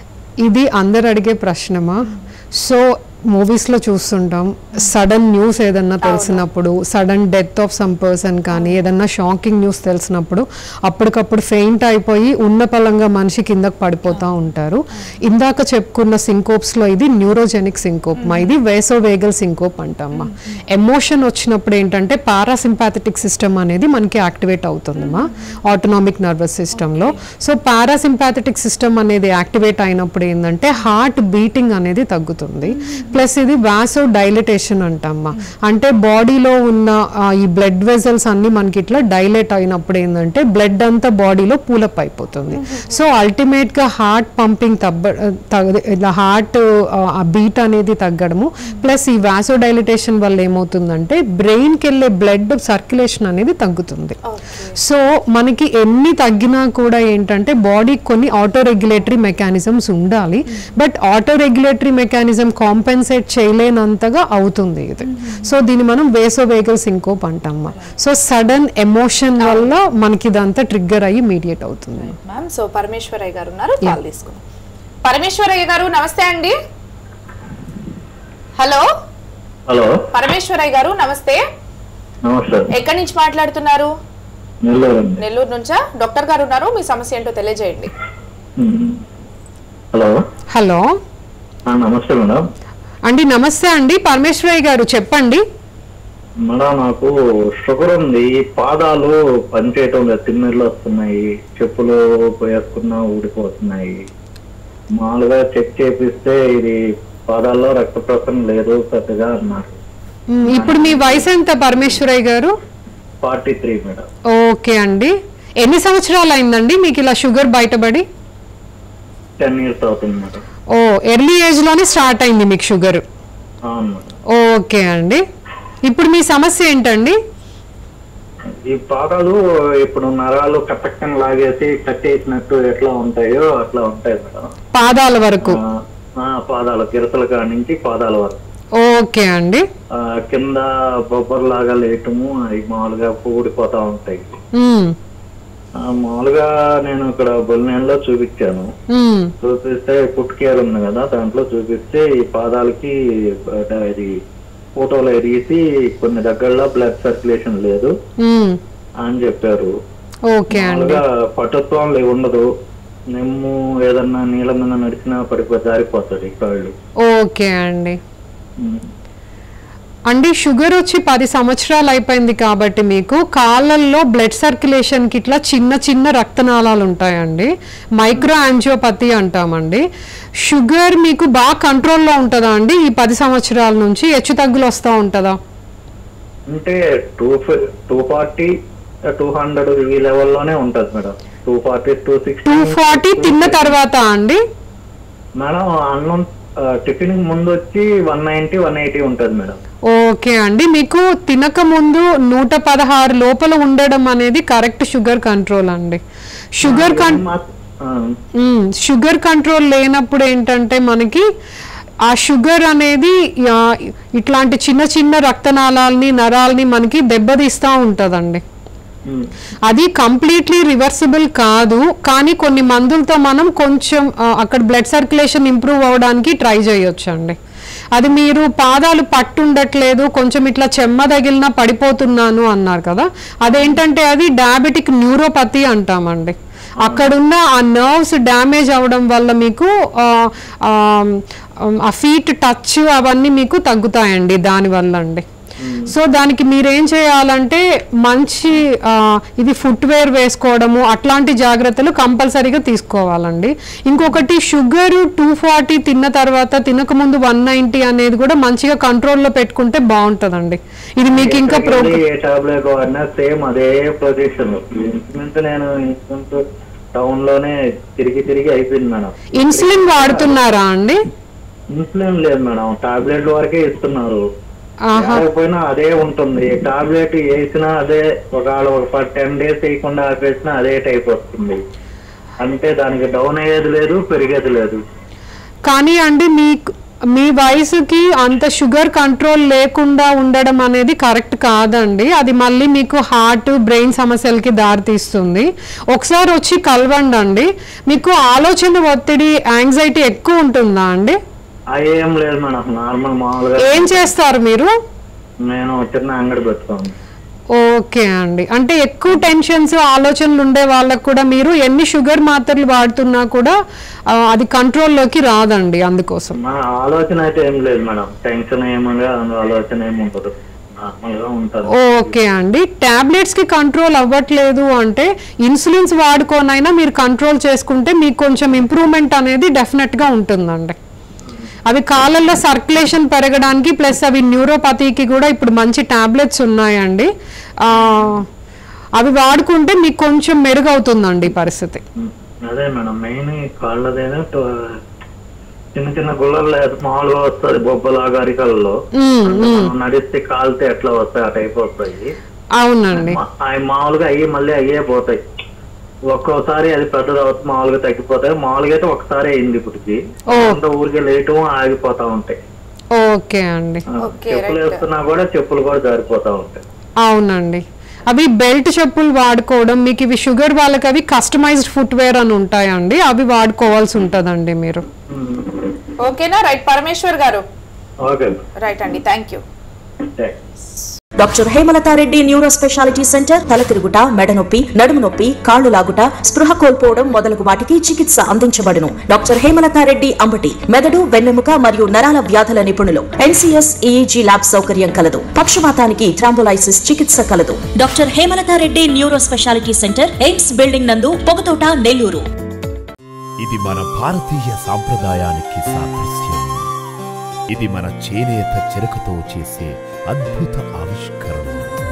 ఇది అందరు అడిగే ప్రశ్నమా సో మూవీస్లో చూస్తుంటాం సడన్ న్యూస్ ఏదన్నా తెలిసినప్పుడు sudden death of some person కానీ ఏదన్నా షాకింగ్ న్యూస్ తెలిసినప్పుడు అప్పటికప్పుడు ఫెయింట్ అయిపోయి ఉన్న పలంగా మనిషి కిందకు పడిపోతూ ఉంటారు ఇందాక చెప్పుకున్న సింకోప్స్లో ఇది న్యూరోజెనిక్ సింకోప్ మా ఇది వేసోవేగల్ సింకోప్ అంటామ్మా ఎమోషన్ వచ్చినప్పుడు ఏంటంటే పారాసింపాథెటిక్ సిస్టమ్ అనేది మనకి యాక్టివేట్ అవుతుందమ్మా ఆటోనామిక్ నర్వస్ సిస్టంలో సో పారాసింపాథెటిక్ సిస్టమ్ అనేది యాక్టివేట్ అయినప్పుడు ఏంటంటే హార్ట్ బీటింగ్ అనేది తగ్గుతుంది ప్లస్ ఇది వాసో డైలటేషన్ అంటామ్మా అంటే బాడీలో ఉన్న ఆ, ఈ బ్లడ్ వెజల్స్ అన్ని మనకి ఇట్లా డైలేట్ అయినప్పుడు ఏంటంటే బ్లడ్ అంతా బాడీలో పూలప్ అయిపోతుంది సో అల్టిమేట్ గా హార్ట్ పంపింగ్ తగ్గ తగ్గ- ఇలా హార్ట్ ఆ బీట్ అనేది తగ్గడము ప్లస్ ఈ వాసో డైలిటేషన్ వల్ల ఏమవుతుందంటే బ్రెయిన్ కి వెళ్ళే బ్లడ్ సర్క్యులేషన్ అనేది తగ్గుతుంది సో మనకి ఎన్ని తగ్గినా కూడా ఏంటంటే బాడీ కొన్ని ఆటో రెగ్యులేటరీ మెకానిజమ్స్ ఉండాలి but auto regulatory mechanism compensate చేయలేనంతగా అవుతుంది ఇది సో దీన్ని మనం వేసో వేగల్ సింకోప్ అంటాం సో సడన్ ఎమోషన్ వల్ల మనకి ఇదంతా ట్రిగ్గర్ అయ్యి మీడియేట్ అవుతుంది మ్యామ్ సో పరమేశ్వరయ్య గారు ఉన్నారు కాల్ తీసుకుందాం పరమేశ్వరయ్య గారు నమస్తే అండి హలో హలో పరమేశ్వరయ్య గారు నమస్తే నమస్తే ఎక్కడి నుంచి మాట్లాడుతున్నారు నెల్లూరు అండి నెల్లూరు నుంచా డాక్టర్ గారు ఉన్నారు మీ సమస్య ఏంటో తెలియజేయండి హలో హలో ఆ, నమస్తే మేడం అండి నమస్తే అండి పరమేశ్వరయ్య గారు చెప్పండి మేడం నాకు షుగర్ ఉంది పాదాలు పనిచేయటం లేదు తిమ్మిర్లు వస్తున్నాయి చెప్పులు వేసుకున్నా ఊడిపోతున్నాయి మామూలుగా చెక్ చేపిస్తే ఇది పాదాల్లో రక్త ప్రసరణ లేదు పెద్దగా అన్నారు మ్, ఇప్పుడు మీ వయసు ఎంత పరమేశ్వరయ్య గారు ఫార్టీ త్రీ మేడం ఓకే అండి ఎన్ని సంవత్సరాలు అయిందండి మీకు ఇలా షుగర్ బయటపడి టెన్ ఇయర్స్ అవుతుంది మేడం ఓ ఎర్లీ ఏజ్ లోనే స్టార్ట్ అయింది మీకు షుగర్ అవును మేడం ఓకే అండి ఇప్పుడు మీ సమస్య ఏంటండి ఈ పాదాలు ఇప్పుడు నరాలు కట్టక్కని లాగేసి కట్టేసినట్టు ఎట్లా ఉంటాయో అట్లా ఉంటాయి మేడం పాదాల వరకు ఆ, ఆ, పాదాల గిరసల కాడ నుంచి పాదాల వరకు ఓకే అండి ఆ, కింద బొబ్బర్ లాగా లేయటము అవి మామూలుగా ఊడిపోతా ఉంటాయి మ్, ఆ, మామూలుగా నేను ఇక్కడ బొలినేలో చూపించాను మ్, చూపిస్తే ఫుట్ కేర్ ఉంది కదా దాంట్లో చూపిస్తే ఈ పాదాలకి ఆ, ఇది ఫోటోలో ఎరిగేసి కొన్ని దగ్గరలో బ్లడ్ సర్క్యులేషన్ లేదు మ్. అని చెప్పారు ఓకే అండి మామూలుగా పటుత్వం లే- ఉండదు నెమ్ము ఏదన్నా నీళ్ళ మీద నడిచినా పడిపో జారిపోతుంది కాళ్ళు ఓకే అండి ఉమ్. అండి షుగర్ వచ్చి పది సంవత్సరాలు అయిపోయింది కాబట్టి మీకు కాళ్ళల్లో బ్లడ్ సర్క్యులేషన్కి ఇట్లా చిన్న చిన్న రక్తనాళాలు ఉంటాయండి మైక్రో యాంజియోపతి అంటామండి షుగర్ మీకు బాగా కంట్రోల్లో ఉంటుందా అండి ఈ పది సంవత్సరాల నుంచి హెచ్చు తగ్గులు వస్తూ ఉంటుందా అంటే two two forty two hundred ఈ లెవెల్లోనే ఉంటుంది madam two forty two sixty two forty తిన్న తర్వాత అండి మేడం అన్నం టిఫిన్ ముందు వచ్చి వన్ నైన్టీ వన్ ఎయిటీ ఉంటుంది మేడం ఓకే అండి మీకు తినక ముందు నూట పదహారు లోపల ఉండడం అనేది కరెక్ట్ షుగర్ కంట్రోల్ అండి షుగర్ కన్ ఆ, మ్మ్. షుగర్ కంట్రోల్ లేనప్పుడు ఏంటంటే మనకి ఆ షుగర్ అనేది ఆ, ఇట్లాంటి చిన్న చిన్న రక్తనాళాలని నరాలని మనకి దెబ్బతీస్తూ ఉంటుందండి ఉమ్. అది కంప్లీట్లీ రివర్సిబుల్ కాదు కానీ కొన్ని మందులతో మనం కొంచెం ఆ, అక్కడ బ్లడ్ సర్క్యులేషన్ ఇంప్రూవ్ అవ్వడానికి ట్రై చేయొచ్చు అండి అది మీరు పాదాలు పట్టుండట్లేదు కొంచెం ఇట్లా చెమ్మ తగిలినా పడిపోతున్నాను అన్నారు కదా అదేంటంటే అది డయాబెటిక్ న్యూరోపతి అంటామండి అక్కడున్న ఆ నర్వ్స్ డ్యామేజ్ అవ్వడం వల్ల మీకు ఆ, ఆ, ఆ ఫీట్ టచ్ అవన్నీ మీకు తగ్గుతాయండి దానివల్ల అండి సో దానికి మీరేం చేయాలంటే మంచి ఆ, ఇది ఫుట్వేర్ వేసుకోవడము అట్లాంటి జాగ్రత్తలు కంపల్సరీగా తీసుకోవాలండి ఇంకొకటి షుగర్ టూ ఫార్టీ తిన్న తర్వాత తినకముందు వన్ నైంటీ అనేది కూడా మంచిగా కంట్రోల్లో పెట్టుకుంటే బాగుంటుందండి ఇది మీకు ఇంకా ప్రో ఎక్కడికి వెళ్ళి ఏ టాబ్లెట్ వాడినా సేమ్ అదే పొజిషన్ ఇన్స్ట్రుమెంట్ నేను ఇన్స్ట్రుమెంట్ టౌన్ లోనే తిరిగి తిరిగి అయిపోయింది మేడం ఇన్సులిన్ వాడుతున్నారా అండి ఇన్సులిన్ లేదు మేడం టాబ్లెట్ వరకే ఇస్తున్నారు ఆహా లేకపోయినా అదే ఉంటుంది టాబ్లెట్ వేసినా అదే ఒకవేళ ఒక టెన్ డేస్ వేయకుండా ఆపేసినా అదే టైప్ వస్తుంది అంటే దానికి డౌన్ అయ్యేది లేదు పెరిగేది లేదు కానీ అండి మీకు మీ వయసుకి అంత షుగర్ కంట్రోల్ లేకుండా ఉండడం అనేది కరెక్ట్ కాదండి అది మళ్ళీ మీకు హార్ట్ బ్రెయిన్ సమస్యలకి దారితీస్తుంది ఒకసారి వచ్చి కలవండి అండి మీకు ఆలోచన ఒత్తిడి యాంగ్జైటీ ఎక్కువ ఉంటుందా అండి అవి ఏం లేదు మేడం నార్మల్ మామూలుగా ఏం చేస్తారు మీరు నేను చిన్న అంగడి పెట్టుకోండి ఓకే అండి అంటే ఎక్కువ టెన్షన్స్ ఆలోచనలు ఉండే వాళ్ళకు కూడా మీరు ఎన్ని షుగర్ మాత్రలు వాడుతున్నా కూడా ఆ, అది కంట్రోల్లోకి రాదండి అందుకోసం మా ఆలోచన అయితే ఏం లేదు మేడం టెన్షన్ ఏమగా ఆలోచన ఏమి ఉండదు నార్మల్ గా ఉంటుంది ఓకే అండి టాబ్లెట్స్ కి కంట్రోల్ అవ్వట్లేదు అంటే ఇన్సులిన్స్ వాడుకోనైనా మీరు కంట్రోల్ చేసుకుంటే మీకు కొంచెం ఇంప్రూవ్మెంట్ అనేది డెఫినెట్ గా ఉంటుందండి అవి కాళ్ళల్లో సర్క్యులేషన్ పెరగడానికి ప్లస్ అవి న్యూరోపతికి కూడా ఇప్పుడు మంచి టాబ్లెట్స్ ఉన్నాయండి ఆ, అవి వాడుకుంటే మీకు కొంచెం మెరుగవుతుందండి ఈ పరిస్థితి అదే మేడం మెయిన్ కాళ్ళదేనా ట- చిన్న చిన్న గుళ్ళలు లేదు మామూలుగా వస్తుంది బొబ్బలాగా అరికల్లో మ్మ్, మనం నడిస్తే కాలితే ఎట్లా వస్తాయి ఆ టైప్ వస్తాయి అవునండి మా- అవి మామూలుగా అయ్యి మళ్ళీ అయ్యే పోతాయి ఒక్కోసారి అది పెద్దది అవుతుంది మామూలుగా తగ్గిపోతాయి మామూలుగా అయితే ఒకసారి అయింది ఇప్పటికి ఓ. అంత ఊరికే లేయటం ఆగిపోతా ఉంటాయి ఓకే అండి ఆ, చెప్పులు వేస్తున్నా కూడా చెప్పులు కూడా జారిపోతా ఉంటాయి అవునండి అవి బెల్ట్ చెప్పులు వాడుకోవడం మీకు ఇవి షుగర్ వాళ్ళకి అవి కస్టమైజ్డ్ ఫుట్వేర్ అని ఉంటాయండి అవి వాడుకోవాల్సి ఉంటుందండి మీరు ఓకేనా రైట్ పరమేశ్వర్ గారు ఓకే రైట్ అండి thank you doctor Hemalatha Reddy neuro speciality centre తలతిరుగుట మెడనొప్పి నడుము నొప్పి కాళ్లు లాగుట స్పృహ కోల్పోవడం మొదలగు వాటికి చికిత్స అందించబడును డాక్టర్ హేమలతారెడ్డి అంబటి మెదడు వెన్నెముక మరియు నరాల వ్యాధుల నిపుణులు ఎన్సీఎస్ ఈఈజీ ల్యాబ్ సౌకర్యం కలదు పక్షవాతానికి ట్రాంబోలైసిస్ చికిత్స కలదు doctor Hemalatha Reddy neuro speciality centre AIIMS building నందు పొగతోట నెల్లూరు ఇది మన భారతీయ సాంప్రదాయానికి సాదృశ్యం ఇది మన చేనేత చెరకుతో చేసే అద్భుత ఆవిష్కరణ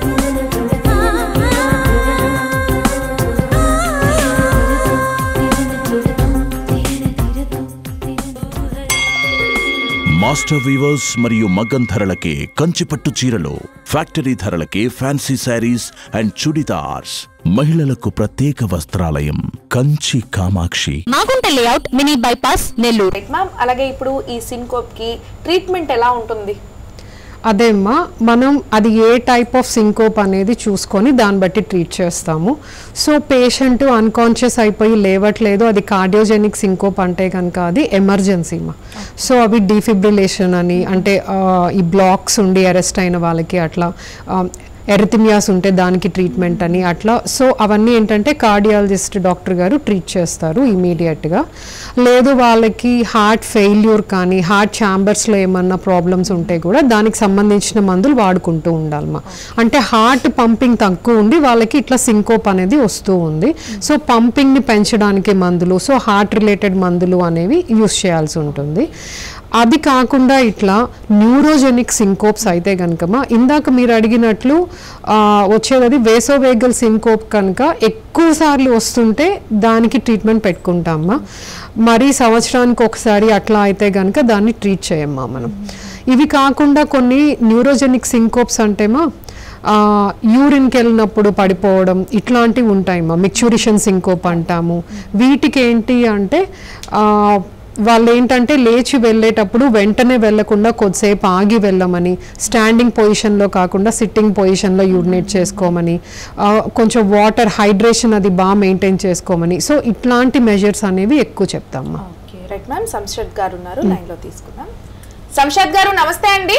మాస్టర్ వీవర్స్ మరియు మగ్గం ధరలకే కంచిపట్టు చీరలు ఫ్యాక్టరీ ధరలకే ఫ్యాన్సీ శారీస్ అండ్ చుడిదార్స్ మహిళలకు ప్రత్యేక వస్త్రాలయం Kanchi Kamakshi Magunta layout mini bypass Nellore right ma'am అలాగే ఇప్పుడు ఈ సింకోప్ కి ట్రీట్మెంట్ ఎలా ఉంటుంది అదేమ్మా మనం అది ఏ టైప్ ఆఫ్ సింకోప్ అనేది చూసుకొని దాన్ని బట్టి ట్రీట్ చేస్తాము సో పేషెంట్ అన్కాన్షియస్ అయిపోయి లేవట్లేదు అది కార్డియోజెనిక్ సింకోప్ అంటే కనుక అది ఎమర్జెన్సీ మా సో అవి డీఫిబ్రిలేషన్ అని అంటే ఆ, ఈ బ్లాక్స్ ఉండి అరెస్ట్ అయిన వాళ్ళకి అట్లా ఎరిథిమియాస్ ఉంటే దానికి ట్రీట్మెంట్ అని అట్లా సో అవన్నీ ఏంటంటే కార్డియాలజిస్ట్ డాక్టర్ గారు ట్రీట్ చేస్తారు ఇమీడియట్గా లేదు వాళ్ళకి హార్ట్ ఫెయిల్యూర్ కానీ హార్ట్ ఛాంబర్స్లో ఏమన్నా ప్రాబ్లమ్స్ ఉంటే కూడా దానికి సంబంధించిన మందులు వాడుకుంటూ ఉండాలమ్మా అంటే హార్ట్ పంపింగ్ తక్కువ ఉండి వాళ్ళకి ఇట్లా సింకోప్ అనేది వస్తూ ఉంది సో పంపింగ్ని పెంచడానికి మందులు సో హార్ట్ రిలేటెడ్ మందులు అనేవి యూస్ చేయాల్సి ఉంటుంది అది కాకుండా ఇట్లా న్యూరోజెనిక్ సింకోప్స్ అయితే కనుకమా ఇందాక మీరు అడిగినట్లు ఆ, వచ్చేది వేసోవేగల్ సింకోప్ కనుక ఎక్కువ సార్లు వస్తుంటే దానికి ట్రీట్మెంట్ పెట్టుకుంటామా మరి సంవత్సరానికి ఒకసారి అట్లా అయితే కనుక దాన్ని ట్రీట్ చేయమ్మా మనం ఇవి కాకుండా కొన్ని న్యూరోజెనిక్ సింకోప్స్ అంటేమా ఆ, యూరిన్కి వెళ్ళినప్పుడు పడిపోవడం ఇట్లాంటివి ఉంటాయమ్మా మిక్చురిషన్ సింకోప్ అంటాము వీటికి ఏంటి అంటే ఆ, వాళ్ళు ఏంటంటే లేచి వెళ్ళేటప్పుడు వెంటనే వెళ్ళకుండా కొద్దిసేపు ఆగి వెళ్ళమని స్టాండింగ్ పొజిషన్లో కాకుండా సిట్టింగ్ పొజిషన్లో యూరినేట్ చేసుకోమని ఆ, కొంచెం వాటర్ హైడ్రేషన్ అది బాగా మెయింటైన్ చేసుకోమని సో ఇట్లాంటి మెజర్స్ అనేవి ఎక్కువ చెప్తామ్మా ఓకే రైట్ మ్యామ్ సంషద్ గారు ఉన్నారు లైన్ లో తీసుకుందాం సంషద్ గారు నమస్తే అండి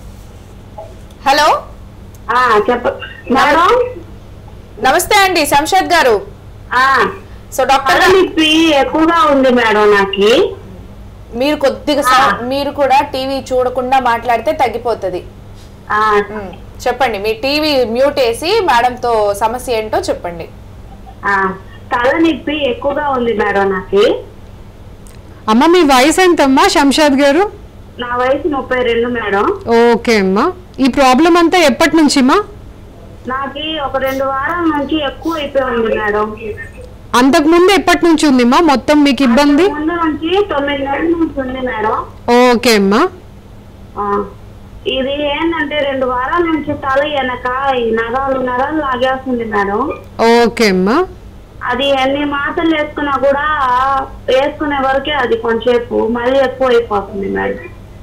హలో చెప్ప మేడం నమస్తే అండి సంషద్ గారు సో డాక్టర్ నొప్పి ఎక్కువగా ఉంది మేడం నాకు మీరు కొద్దిగా సౌ- మీరు కూడా టీవీ చూడకుండా మాట్లాడితే తగ్గిపోతుంది మ్, చెప్పండి మీ టీవీ మ్యూట్ వేసి మేడంతో సమస్య ఏంటో చెప్పండి తలనొప్పి ఎక్కువగా ఉంది మేడం నాకు అమ్మ మీ వయసు ఎంతమ్మా శంషాద్ గారు నా వయసు ముప్పై రెండు మేడం ఓకే అమ్మా ఈ ప్రాబ్లం అంతా ఎప్పటి నుంచిమా నాకు ఒక రెండు వారాల నుంచి ఎక్కువ అయిపోయి ఉంది మేడం అంతకు ముందు ఎప్పటి నుంచి ఉందిమ్మా మొత్తం మీకు ఇబ్బంది ముందు నుంచి తొమ్మిది నెలల నుంచి ఉంది మేడం ఓకే అమ్మా ఆ, ఇది ఏంటంటే రెండు వారాల నుంచి తల వెనక ఈ నరాలు నరాలు లాగేస్తుంది మేడం ఓకే అమ్మా అది ఎన్ని మాటలు వేసుకున్నా కూడా వేసుకునే వరకే అది కొంచెంసేపు మళ్ళీ ఎక్కువ అయిపోతుంది మేడం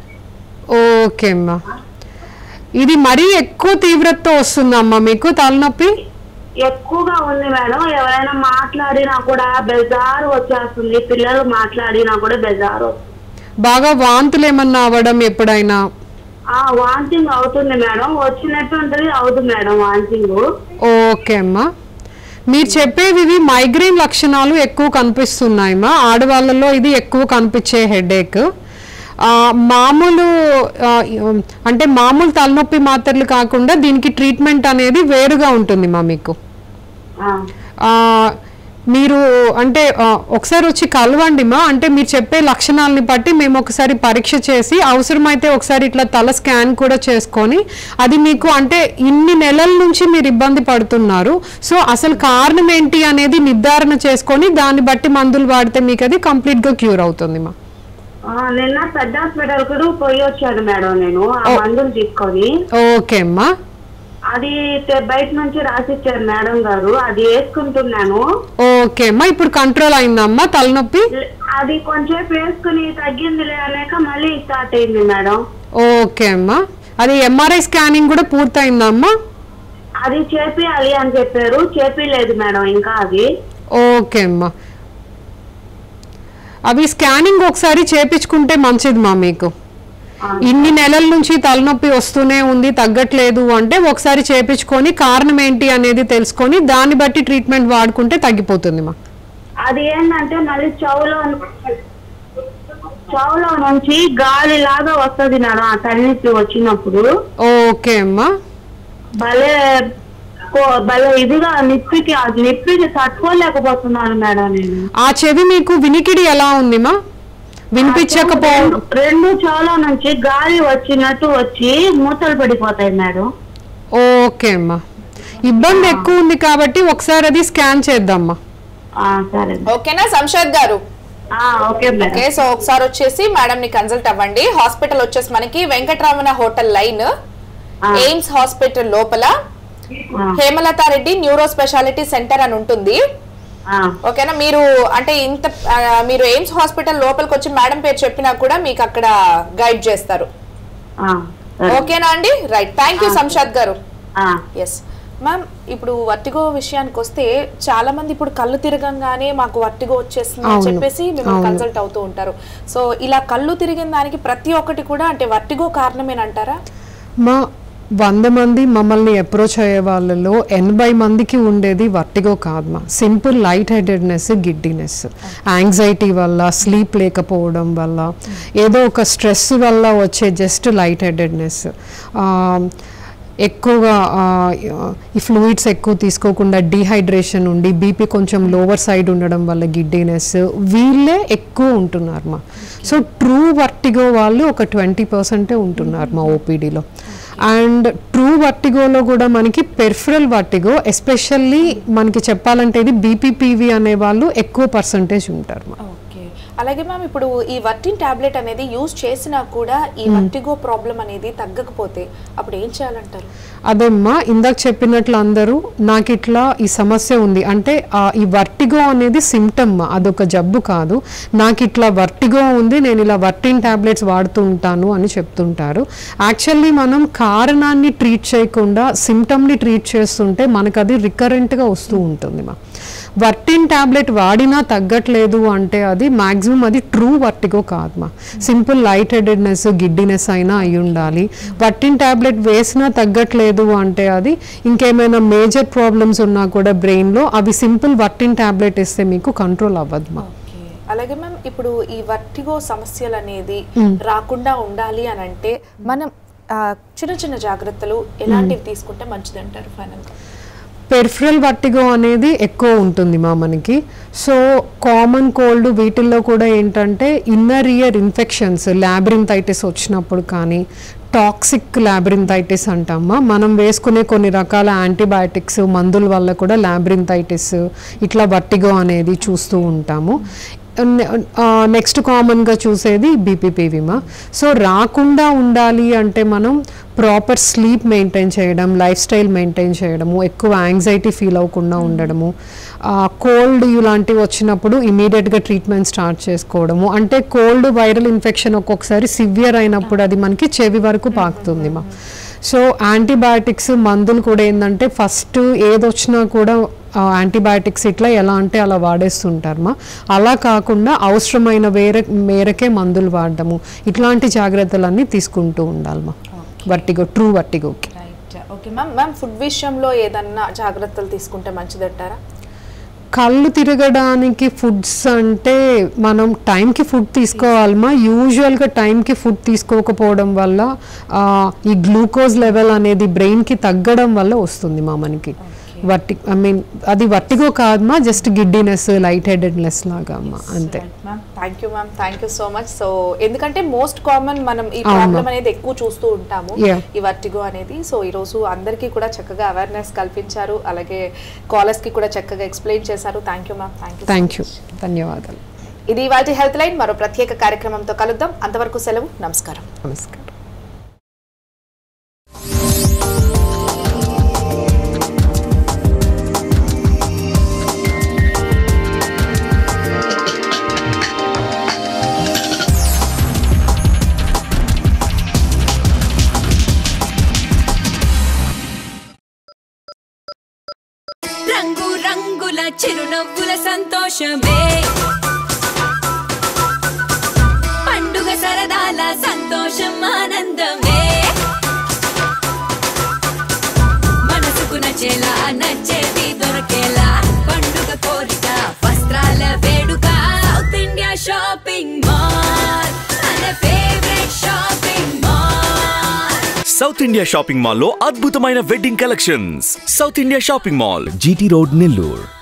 ఓకే అమ్మా ఇది మరీ ఎక్కువ తీవ్రతతో వస్తుందమ్మా మీకు తలనొప్పి ఎక్కువగా ఉంది మేడం ఎవరైనా మాట్లాడినా కూడా బెజారు వచ్చేస్తుంది పిల్లలు మాట్లాడినా కూడా బెజారు వస్తుంది. బాగా వాంతులు ఏమన్నా అవ్వడం ఎప్పుడైనా ఆ వాంతింగ్ అవుతుంది మేడం వచ్చినట్టు ఉంటుంది అవుతుంది మేడం వాంతింగ్ ఓకే అమ్మా మీరు చెప్పేవి ఇవి మైగ్రేన్ లక్షణాలు ఎక్కువ కనిపిస్తున్నాయమ్మా ఆడవాళ్ళలో ఇది ఎక్కువ కనిపించే హెడేక్ మామూలు ఆ, అంటే మామూలు తలనొప్పి మాత్రలు కాకుండా దీనికి ట్రీట్మెంట్ అనేది వేరుగా ఉంటుంది మా మీకు ఆ, మీరు అంటే ఆ, ఒకసారి వచ్చి కలవండి మా అంటే మీరు చెప్పే లక్షణాలని బట్టి మేము ఒకసారి పరీక్ష చేసి అవసరమైతే ఒకసారి ఇట్లా తల స్కాన్ కూడా చేసుకొని అది మీకు అంటే ఇన్ని నెలల నుంచి మీరు ఇబ్బంది పడుతున్నారు సో అసలు కారణం ఏంటి అనేది నిర్ధారణ చేసుకొని దాన్ని బట్టి మందులు వాడితే మీకు అది కంప్లీట్గా క్యూర్ అవుతుంది మా ఆ, నిన్న పెద్ద హాస్పిటల్ కూడా పోయి వచ్చాను మేడం నేను ఆ మందులు తీసుకొని ఓకే అమ్మా అది తె- బయట నుంచి రాసిచ్చారు మేడం గారు అది వేసుకుంటున్నాను ఓకే అమ్మా ఇప్పుడు కంట్రోల్ అయిందమ్మా తలనొప్పి అది కొంచెం వేసుకుని తగ్గిందిలే అనేక మళ్ళీ స్టార్ట్ అయింది మేడం ఓకే అమ్మా అది ఎంఆర్ఐ స్కానింగ్ కూడా పూర్తయిందమ్మా అది చేపియాలి అని చెప్పారు చేపిలేదు మేడం ఇంకా అది ఓకే అమ్మా అవి స్కానింగ్ ఒకసారి చేపించుకుంటే మంచిది మా మీకు ఇన్ని నెలల నుంచి తలనొప్పి వస్తూనే ఉంది తగ్గట్లేదు అంటే ఒకసారి చేపించుకొని కారణం ఏంటి అనేది తెలుసుకొని దాన్ని బట్టి ట్రీట్మెంట్ వాడుకుంటే తగ్గిపోతుంది మా అది ఏంటంటే మళ్ళీ చెవులో చెవులో నుంచి గాలి లాగా వస్తుంది మేడం ఆ తలనొప్పి వచ్చినప్పుడు ఓకే అమ్మా భలే కో- భలే ఇదిగా నిప్పికి అది నిప్పికి తట్టుకోలేకపోతున్నాను మేడం నేను ఆ చెవి మీకు వినికిడి ఎలా ఉంది మా వినిపించకపో రెండు- రెండు చెవుల నుంచి గాలి వచ్చినట్టు వచ్చి మూతలు పడిపోతాయి మేడం ఓకే అమ్మా ఇబ్బంది ఎక్కువ ఉంది కాబట్టి ఒకసారి అది స్కాన్ చేద్దామ్మా సరే ఓకేనా సంషద్ గారు ఓకే ఓకే సో ఒకసారి వచ్చేసి మేడం ని కన్సల్ట్ అవ్వండి హాస్పిటల్ వచ్చేసి మనకి Venkataramana hotel line AIIMS hospital లోపల Hemalatha Reddy neuro speciality centre అని ఉంటుంది ఓకేనా మీరు అంటే ఇంత ఆ, మీరు ఎయిమ్స్ హాస్పిటల్ లోపలికి వచ్చి మేడం పేరు చెప్పినా కూడా మీకు అక్కడ గైడ్ చేస్తారు ఓకేనా అండి రైట్ థ్యాంక్ యూ సంషాద్ గారు ఎస్ మ్యామ్ ఇప్పుడు వర్టిగో విషయానికి వస్తే చాలా మంది ఇప్పుడు కళ్ళు తిరగంగానే మాకు వర్టిగో వచ్చేస్తుంది అని అవును. చెప్పేసి మిమ్మల్ని అవును. కన్సల్ట్ అవుతూ ఉంటారు సో ఇలా కళ్ళు తిరిగిన దానికి ప్రతి ఒక్కటి కూడా అంటే వర్టిగో కారణమేనంటారా మా వంద మంది మమ్మల్ని అప్రోచ్ అయ్యే వాళ్ళలో ఎనభై మందికి ఉండేది వర్టిగో కాదు simple light headedness giddiness anxiety వల్ల స్లీప్ లేకపోవడం వల్ల ఏదో ఒక స్ట్రెస్ వల్ల వచ్చే జస్ట్ లైట్ హెడెడ్నెస్ ఎక్కువగా ఆ, ఈ ఫ్లూయిడ్స్ ఎక్కువ తీసుకోకుండా డీహైడ్రేషన్ ఉండి బీపీ కొంచెం లోవర్ సైడ్ ఉండడం వల్ల గిడ్డీనెస్ వీళ్ళే ఎక్కువ ఉంటున్నారు మా సో ట్రూ వర్టిగో వాళ్ళు ఒక ట్వంటీ పర్సెంటే ఉంటున్నారు మా ఓపీడీలో అండ్ ట్రూ వర్టిగోలో కూడా మనకి పెర్ఫరల్ వర్టిగో ఎస్పెషల్లీ మనకి చెప్పాలంటే ఇది బీపీపీవి అనే వాళ్ళు ఎక్కువ పర్సంటేజ్ ఉంటారు మా ఓకే అలాగే మ్యామ్ ఇప్పుడు ఈ వర్టిన్ టాబ్లెట్ అనేది యూజ్ చేసినా కూడా ఈ వర్టిగో ప్రాబ్లం అనేది తగ్గకపోతే అప్పుడు ఏం చేయాలంటారు అదేమ్మా ఇందాక చెప్పినట్లు అందరూ నాకు ఇట్లా ఈ సమస్య ఉంది అంటే ఆ, ఈ వర్టిగో అనేది సిమ్టమ్ అదొక జబ్బు కాదు నాకు ఇట్లా వర్టిగో ఉంది నేను ఇలా వర్టిన్ టాబ్లెట్స్ వాడుతూ ఉంటాను అని చెప్తుంటారు యాక్చువల్లీ మనం కారణాన్ని ట్రీట్ చేయకుండా సిమ్టమ్ని ట్రీట్ చేస్తుంటే మనకు అది రికరెంట్గా వస్తూ ఉంటుంది మా వర్టిన్ టాబ్లెట్ వాడినా తగ్గట్లేదు అంటే అది మాక్సిమం అది ట్రూ వర్టిగో కాదు మా సింపుల్ లైట్ హెడెడ్నెస్ గిడ్డినెస్ అయినా అయి ఉండాలి వర్టిన్ టాబ్లెట్ వేసినా తగ్గట్లేదు అంటే అది ఇంకేమైనా మేజర్ ప్రాబ్లమ్స్ ఉన్నా కూడా బ్రెయిన్లో అవి సింపుల్ వర్టిన్ టాబ్లెట్ ఇస్తే మీకు కంట్రోల్ అవ్వదు మా అలాగే మ్యామ్ ఇప్పుడు ఈ వర్టిగో సమస్యలు అనేది రాకుండా ఉండాలి అని అంటే మనం ఆ, చిన్న చిన్న జాగ్రత్తలు ఎలాంటివి తీసుకుంటే మంచిది అంటారు ఫైనల్గా పెర్ఫరల్ వర్టిగో అనేది ఎక్కువ ఉంటుంది మా మనకి సో కామన్ కోల్డ్ వీటిల్లో కూడా ఏంటంటే ఇన్నర్ ఇయర్ ఇన్ఫెక్షన్స్ ల్యాబ్రింథైటిస్ వచ్చినప్పుడు కానీ టాక్సిక్ ల్యాబ్రింథైటిస్ అంటామా మనం వేసుకునే కొన్ని రకాల యాంటీబయాటిక్స్ మందుల వల్ల కూడా ల్యాబ్రింథైటిస్ ఇట్లా వర్టిగో అనేది చూస్తూ ఉంటాము నెక్స్ట్ కామన్గా చూసేది బీపీపీవిమా సో రాకుండా ఉండాలి అంటే మనం ప్రాపర్ స్లీప్ మెయింటైన్ చేయడం లైఫ్ స్టైల్ మెయింటైన్ చేయడము ఎక్కువ యాంగ్జైటీ ఫీల్ అవ్వకుండా ఉండడము కోల్డ్ ఇలాంటివి వచ్చినప్పుడు ఇమీడియట్గా ట్రీట్మెంట్ స్టార్ట్ చేసుకోవడము అంటే కోల్డ్ వైరల్ ఇన్ఫెక్షన్ ఒక్కొక్కసారి సివియర్ అయినప్పుడు అది మనకి చెవి వరకు పాకుతుంది మా సో యాంటీబయాటిక్స్ మందులు కూడా ఏంటంటే ఫస్ట్ ఏది వచ్చినా కూడా యాంటీబయాటిక్స్ ఇట్లా ఎలా అంటే అలా వాడేస్తుంటారు మా అలా కాకుండా అవసరమైన వేరే మేరకే మందులు వాడడము ఇట్లాంటి జాగ్రత్తలన్నీ తీసుకుంటూ ఉండాలి మా వర్టిగో ట్రూ వర్టిగోకి right okay ma'am ma'am food విషయంలో ఏదన్నా జాగ్రత్తలు తీసుకుంటే మంచిదంటారా కళ్ళు తిరగడానికి ఫుడ్స్ అంటే మనం టైంకి ఫుడ్ తీసుకోవాలమా యూజువల్గా టైంకి ఫుడ్ తీసుకోకపోవడం వల్ల ఆ, ఈ గ్లూకోజ్ లెవెల్ అనేది బ్రెయిన్కి తగ్గడం వల్ల వస్తుంది మా మనకి వర్టి ఐ మీన్ అది వర్టిగో కాదమ్మా జస్ట్ గిడ్డినెస్ లైట్ హెడెడ్నెస్ లాగా అమ్మా అంతే ma'am thank you ma'am thank you so much so ఎందుకంటే మోస్ట్ కామన్ మనం ఈ అవును. ప్రాబ్లం అనేది ఎక్కువ చూస్తూ ఉంటాము Yeah. ఈ వర్టిగో అనేది సో ఈ రోజు అందరికీ కూడా చక్కగా అవేర్నెస్ కల్పించారు అలాగే కాలర్స్ కి కూడా చక్కగా ఎక్స్ప్లెయిన్ చేశారు thank you ma'am thank you thank you ధన్యవాదాలు ఇది ఇవాళ హెల్త్ లైన్ మరో ప్రత్యేక కార్యక్రమంతో కలుద్దాం అంతవరకు సెలవు నమస్కారం నమస్కారం రంగు రంగుల చిరునవ్వుల సంతోషమే పండుగ సరదాల సంతోషం ఆనందమే మనసుకు నచ్చేలా నచ్చేది దొరకేలా పండుగ కోరిక వస్త్రాల వేడుక సౌత్ ఇండియా షాపింగ్ మాల్ మన favourite shopping mall South India shopping mall లో అద్భుతమైన wedding collections South India shopping mall GT road Nellore